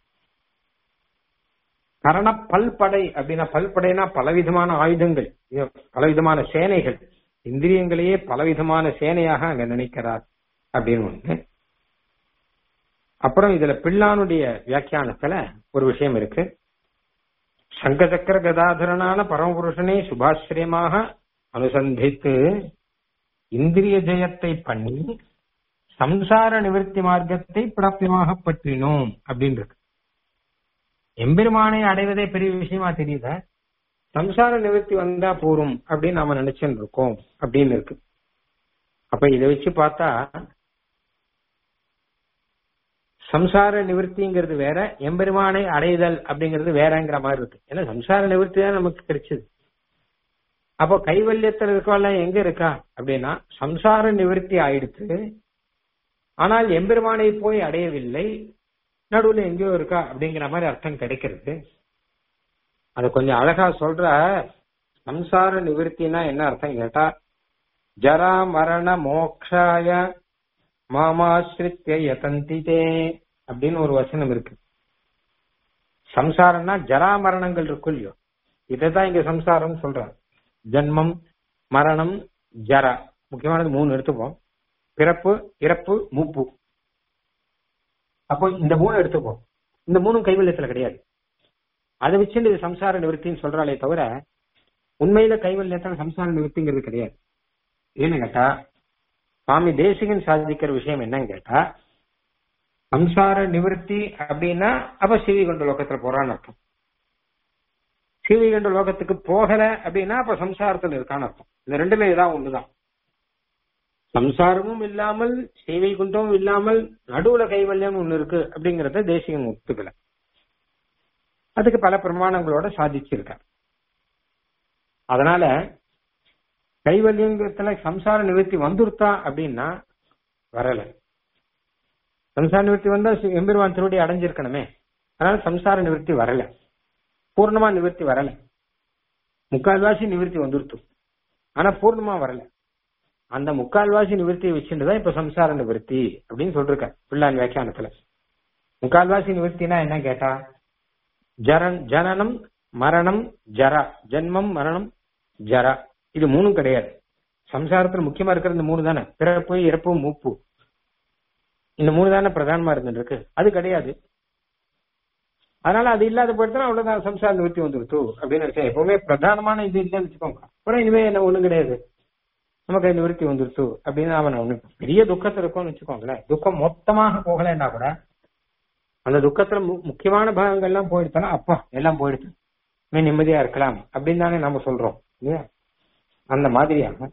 கரண பல்படை அப்படின்னா பல்படைனா பலவிதமான ஆயுதங்கள் பலவிதமான சேனைகள் இந்திரியங்களையே பலவிதமான சேனையாக அங்க நினைக்கிறார் அப்படின்னு ஒண்ணு அப்புறம் இதுல பிள்ளானுடைய வியாக்கியானத்துல ஒரு விஷயம் இருக்கு சங்கசக்கர கதாதரனான பரமபுருஷனை சுபாசிரியமாக அனுசந்தித்து இந்திரிய ஜெயத்தை பண்ணி சம்சார நிவர்த்தி மார்க்கத்தை பிராப்தியமாக பற்றினோம் அப்படின்னு இருக்கு எம்பெருமானை அடைவதே பெரிய விஷயமா தெரியுத சம்சார நிவர்த்தி வந்தா போரும் அப்படின்னு நாம நினைச்சுட்டு இருக்கோம் அப்படின்னு இருக்கு அப்ப இதை வச்சு பார்த்தா சம்சார நிவர்த்திங்கிறது வேற எம்பெருமானை அடைதல் அப்படிங்கிறது வேறங்கிற மாதிரி இருக்கு ஏன்னா சம்சார நிவர்த்தி தான் நமக்கு கிடைச்சது அப்போ கைவல்யத்தில் இருக்கவெல்லாம் எங்க இருக்கா அப்படின்னா சம்சார நிவர்த்தி ஆயிடுச்சு ஆனால் எம்பெருமானை போய் அடையவில்லை நடுவுல எங்கேயோ இருக்கா அப்படிங்கிற மாதிரி அர்த்தம் கிடைக்கிறது அது கொஞ்சம் அழகா சொல்ற சம்சார நிவர்த்தினா என்ன அர்த்தம் கேட்டா ஜரா மரண மோக்ஷாய மாமாஸ்ரித்ய யதந்திதே அப்படின்னு ஒரு வசனம் இருக்கு சம்சாரம்னா ஜரா மரணங்கள் இருக்கும் இல்லையோ இதைதான் இங்க சம்சாரம் சொல்றாங்க ஜன்மம் மரணம் ஜரா முக்கியமானது மூணு எடுத்துப்போம் பிறப்பு இறப்பு மூப்பு அப்போ இந்த மூணு எடுத்துப்போம் இந்த மூணும் கைவல்யத்துல கிடையாது அதை வச்சு இது சம்சார நிவர்த்தின்னு சொல்றாளே தவிர உண்மையில கைவல்யத்தான சம்சார நிவர்த்திங்கிறது கிடையாது ஏன்னு கேட்டா சுவாமி தேசிகன் சாதிக்கிற விஷயம் என்னன்னு கேட்டா சம்சார நிவர்த்தி அப்படின்னா அப்ப சிவிகண்ட லோகத்துல போறான்னு அர்த்தம் சிவிகண்ட லோகத்துக்கு போகல அப்படின்னா அப்ப சம்சாரத்துல இருக்கான்னு அர்த்தம் இந்த ரெண்டுல ஏதாவது ஒண்ணுதான் சம்சாரமும் இல்லாமல் சேவை குண்டமும் இல்லாமல் நடுவுல கைவல்யம் ஒண்ணு இருக்கு அப்படிங்கறத தேசிகன் ஒத்துக்கல அதுக்கு பல பிரமாணங்களோட சாதிச்சிருக்கார் அதனால கைவல்யங்கிறதுல சம்சார நிவர்த்தி வந்துருத்தா அப்படின்னா வரல சம்சார நிவர்த்தி வந்தா சி- எம்பெருமான் திருவடி அடைஞ்சிருக்கணுமே அதனால சம்சார நிவர்த்தி வரல பூர்ணமா நிவர்த்தி வரல முக்கால்வாசி நிவர்த்தி வந்துருத்து ஆனா பூர்ணமா வரல அந்த முக்கால்வாசி நிவர்த்தியை வச்சுட்டு தான் இப்ப சம்சார நிவர்த்தி அப்படின்னு சொல்லிருக்க பிள்ளான் வியாக்கியானத்துல முக்கால்வாசி நிவர்த்தினா என்ன கேட்டா ஜரன் ஜனனம் மரணம் ஜரா ஜன்மம் மரணம் ஜரா இது மூணும் கிடையாது சம்சாரத்துல முக்கியமா இருக்கிற இந்த மூணு தானே பிறப்பு இறப்பு மூப்பு இந்த மூணு தானே பிரதானமா இருந்துட்டு இருக்கு அது கிடையாது அதனால அது இல்லாத போயிடுச்சுன்னா அவ்வளவுதான் சம்சார நிவர்த்தி வந்துருத்து அப்படின்னு நினைச்சேன் எப்பவுமே பிரதானமான இது இல்லைன்னு வச்சுக்கோங்க அப்புறம் இனிமே என்ன ஒண்ணும் கிடையாது நமக்கு நிவர்த்தி வந்துருத்து அப்படின்னு அவன் ஒண்ணு பெரிய துக்கத்துல இருக்கும்னு வச்சுக்கோங்களேன் துக்கம் மொத்தமாக போகலைன்னா கூட அந்த துக்கத்துல மு- முக்கியமான பாகங்கள் எல்லாம் போயிடுச்சுன்னா அப்பா எல்லாம் போயிடுச்சு இனிமே நிம்மதியா இருக்கலாம் அப்படின்னு தானே நம்ம சொல்றோம் இல்லையா அந்த மாதிரியாக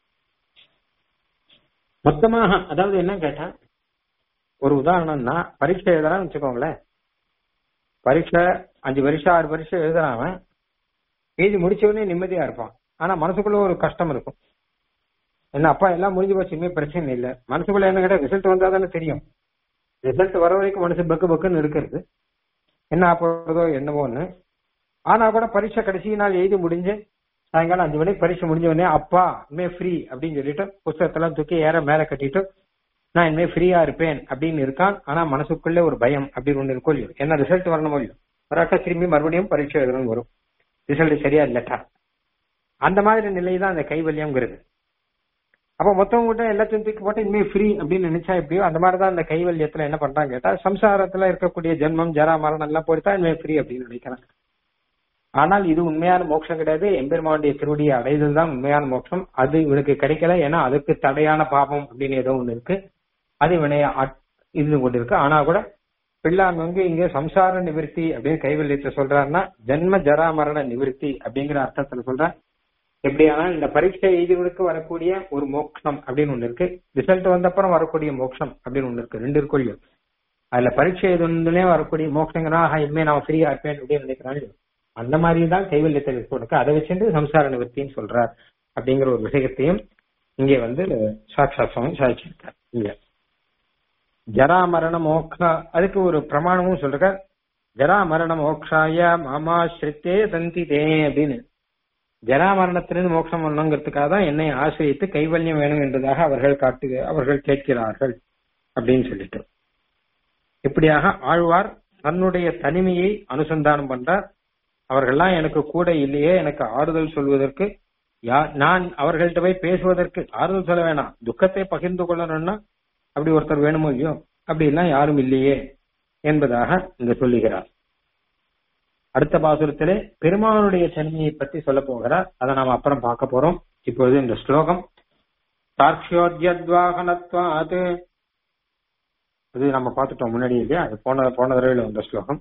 மொத்தமாக அதாவது என்ன கேட்டா ஒரு உதாரணம்னா பரீட்சை எழுதுறான்னு வச்சுக்கோங்களேன் பரீட்சை அஞ்சு வருஷம் ஆறு வருஷம் எழுதுறான் அவன் எழுதி முடிச்ச உடனே நிம்மதியா இருப்பான் ஆனா மனசுக்குள்ள ஒரு கஷ்டம் இருக்கும் என்ன அப்பா எல்லாம் முடிஞ்சு போச்சு இனிமே பிரச்சனை இல்ல மனசுக்குள்ள என்ன கேட்டா ரிசல்ட் வந்தா தானே தெரியும் ரிசல்ட் வர வரைக்கும் மனசு பக்கு பக்குன்னு இருக்கிறது என்ன ஆப்படுறதோ என்னவோன்னு ஆனா கூட பரீட்சை கடைசி நாள் எழுதி முடிஞ்சு சாயங்காலம் அஞ்சு மணிக்கு பரீட்சை முடிஞ்ச உடனே அப்பா இனிமே ஃப்ரீ அப்படின்னு சொல்லிட்டு புஸ்தகத்தெல்லாம் தூக்கி ஏற மேல கட்டிட்டு நான் இனிமே ஃப்ரீயா இருப்பேன் அப்படின்னு இருக்கான் ஆனா மனசுக்குள்ளே ஒரு பயம் அப்படின்னு ஒண்ணு இருக்கும் இல்லையோ என்ன ரிசல்ட் வரணுமோ இல்லையோ வராட்டா திரும்பி மறுபடியும் பரீட்சை எழுதணும் வரும் ரிசல்ட் சரியா இல்லட்டா அந்த மாதிரி நிலை தான் அந்த கைவல்யம்ங்கிறது அப்ப மொத்தம் கூட எல்லாத்தையும் தூக்கி போட்டு இனிமே ஃப்ரீ அப்படின்னு நினைச்சா எப்படியோ அந்த மாதிரி தான் அந்த கைவல்யத்துல என்ன பண்றாங்க கேட்டா சம்சாரத்துல இருக்கக்கூடிய ஜென்மம் ஜரா மரணம் எல்லாம் போயிட்டா இனிமே ஃப்ரீ அப்படின்னு நினைக்கிறான் ஆனால் இது உண்மையான மோட்சம் கிடையாது எம்பெருமானுடைய திருவடியை அடைதல் தான் உண்மையான மோட்சம் அது இவனுக்கு கிடைக்கல ஏன்னா அதுக்கு தடையான பாபம் அப்படின்னு ஏதோ ஒண்ணு இருக்கு அது இவனை ஆட்- இது கொண்டு இருக்கு ஆனா கூட பிள்ளான் வந்து இங்க சம்சார நிவிருத்தி அப்படின்னு கைவல்யத்தை சொல்றாருன்னா ஜென்ம ஜரா மரண நிவிருத்தி அப்படிங்கிற அர்த்தத்துல சொல்றார் எப்படியானா இந்த பரீட்சை எழுதிகளுக்கு வரக்கூடிய ஒரு மோட்சம் அப்படின்னு ஒண்ணு இருக்கு ரிசல்ட் வந்த அப்புறம் வரக்கூடிய மோட்சம் அப்படின்னு ஒண்ணு இருக்கு ரெண்டு இருக்கும் இல்லையோ அதுல பரீட்சை எழுதுனே வரக்கூடிய மோட்சங்கன்னா ஆஹா, இனிமே நான் ஃப்ரீயா இருப்பேன் அப்படின்னு நினைக்கிறான் இல்லையோ அந்த மாதிரி தான் கைவல்யத்தை கொடுக்க அதை வச்சுட்டு சம்சார நிவர்த்தின்னு சொல்றார் அப்படிங்கிற ஒரு விஷயத்தையும் இங்கே வந்து சாட்சாத் சுவாமி சாதிச்சிருக்கார் இங்க ஜரா மரண மோக்ஷ அதுக்கு ஒரு பிரமாணமும் சொல்றார் ஜரா மரண மோக்ஷாய மாமா ஸ்ரித்தே தந்தி தே அப்படின்னு ஜரா மரணத்திலிருந்து மோட்சம் பண்ணணுங்கிறதுக்காக தான் என்னை ஆசிரியத்து கைவல்யம் வேணும் என்பதாக அவர்கள் காட்டு அவர்கள் கேட்கிறார்கள் அப்படின்னு சொல்லிட்டு இப்படியாக ஆழ்வார் தன்னுடைய தனிமையை அனுசந்தானம் பண்றார் அவர்கள்லாம் எனக்கு கூட இல்லையே எனக்கு ஆறுதல் சொல்வதற்கு யா- நான் அவர்கள்ட்ட போய் பேசுவதற்கு ஆறுதல் சொல்ல வேணாம் துக்கத்தை பகிர்ந்து கொள்ளணும்னா அப்படி ஒருத்தர் வேணுமோ இல்லையோ அப்படி எல்லாம் யாரும் இல்லையே என்பதாக இங்க சொல்லுகிறார் அடுத்த பாசுரத்திலே பெருமானுடைய தன்மையை பற்றி சொல்ல போகிறார் அதை நாம் அப்புறம் பார்க்க போறோம் இப்பொழுது இந்த ஸ்லோகம் சாட்சியோத்யத்வாகனத்வாத் இது நம்ம பார்த்துட்டோம் முன்னாடி இல்லையா அது போன போன தடவையில வந்த ஸ்லோகம்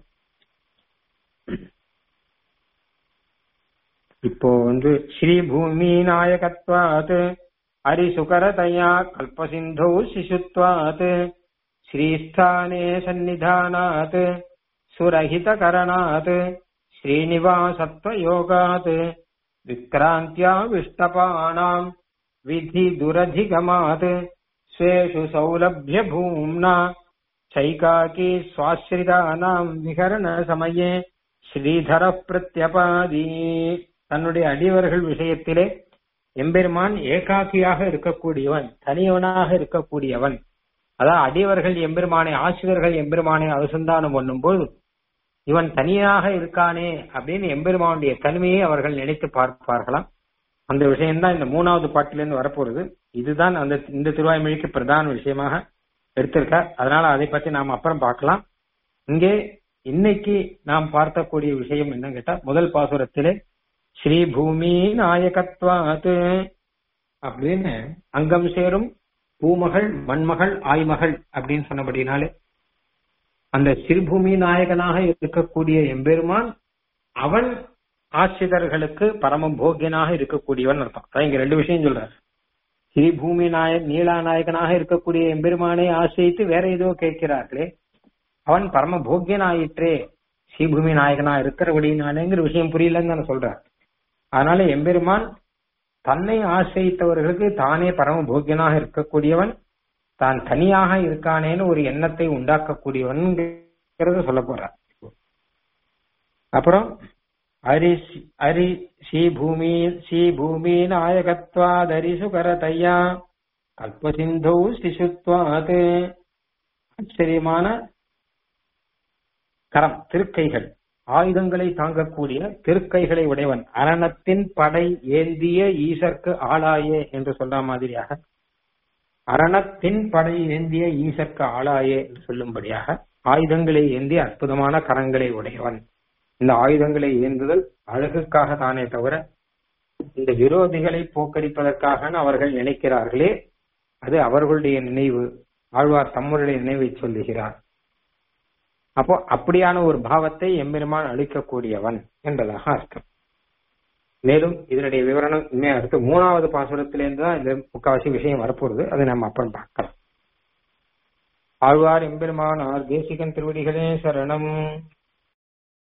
இப்போ வந்து ஸ்ரீ பூமி நாயகத்வாத் ஹரிசுகரதயா கல்பசிந்தோ சிசுத்வாத் ஸ்ரீஸ்தானே சந்நிதானாத் சுரஹிதகரணாத் ஸ்ரீனிவாசத்வயோகாத் விக்ராந்தியா விஷ்டபானாம் விதி துரதிகமாத் ஸ்வேஷு சௌலभ्य பூம்னா சைகாக்கி சுவாசிரிதானாம் விகரண சமயே ஸ்ரீதர பிரத்யபாதி தன்னுடைய அடியவர்கள் விஷயத்திலே எம்பெருமான் ஏகாக்கியாக இருக்கக்கூடியவன் தனியவனாக இருக்கக்கூடியவன் அதான் அடியவர்கள் எம்பெருமானை ஆசிரியர்கள் எம்பெருமானை அனுசந்தானம் பண்ணும்போது இவன் தனியாக இருக்கானே அப்படின்னு எம்பெருமானுடைய தனிமையை அவர்கள் நினைத்து பார்ப்பார்களாம் அந்த விஷயம்தான் இந்த மூணாவது பாட்டிலிருந்து வரப்போறது இதுதான் அந்த இந்த திருவாய்மொழிக்கு பிரதான விஷயமாக எடுத்திருக்கார் அதனால அதை பத்தி நாம் அப்புறம் பார்க்கலாம் இங்கே இன்னைக்கு நாம் பார்க்கக்கூடிய விஷயம் என்னன்னு கேட்டா முதல் பாசுரத்திலே ஸ்ரீ பூமி நாயகத்வாத் அப்படின்னு அங்கம் சேரும் பூமகள் மண்மகள் ஆய்மகள் அப்படின்னு சொன்னபடினாலே அந்த சிறுபூமி நாயகனாக இருக்கக்கூடிய எம்பெருமான் அவன் ஆசிரியர்களுக்கு பரம போக்கியனாக இருக்கக்கூடியவன் அர்த்தம் அதான் இங்க ரெண்டு விஷயம் சொல்றார் ஸ்ரீபூமி நாய நீலா நாயகனாக இருக்கக்கூடிய எம்பெருமானை ஆசிரித்து வேற ஏதோ கேட்கிறார்களே அவன் பரம போக்கியனாயிற்றே ஸ்ரீபூமி நாயகனா இருக்கிறபடினாலேங்கிற விஷயம் புரியலன்னு நான் சொல்றேன் அதனால எம்பெருமான் தன்னை ஆசிரித்தவர்களுக்கு தானே பரம போக்கியனாக இருக்கக்கூடியவன் தான் தனியாக இருக்கானேன்னு ஒரு எண்ணத்தை உண்டாக்கக்கூடியவன் சொல்ல போறார் அப்புறம் அரி அரி ஸ்ரீ பூமி ஸ்ரீ பூமி நாயகத்வாத் அரிசுகரதையா கல்பசிந்தௌ சிசுத்வாத் ஆச்சரியமான கரம் திருக்கைகள் ஆயுதங்களை தாங்கக்கூடிய திருக்கைகளை உடையவன் அரணத்தின் படை ஏந்திய ஈசர்க்கு ஆளாயே என்று சொல்ற மாதிரியாக அரணத்தின் படை ஏந்திய ஈசர்க்கு ஆளாயே என்று சொல்லும்படியாக ஆயுதங்களை ஏந்திய அற்புதமான கரங்களை உடையவன் இந்த ஆயுதங்களை ஏந்துதல் அழகுக்காக தானே தவிர இந்த விரோதிகளை போக்கடிப்பதற்காக அவர்கள் நினைக்கிறார்களே அது அவர்களுடைய நினைவு ஆழ்வார் தம்முடைய நினைவை சொல்லுகிறார் அப்போ அப்படியான ஒரு பாவத்தை எம்பெருமான் அளிக்கக்கூடியவன் என்பதாக அர்த்தம் மேலும் இதனுடைய விவரணம் உண்மையா இருக்கு மூணாவது பாசுரத்திலிருந்து தான் இந்த முக்காவாசி விஷயம் வரப்போறது அதை நம்ம அப்புறம் பார்க்கலாம் ஆழ்வார் எம்பெருமானார் தேசிகன் திருவடிகளே சரணம்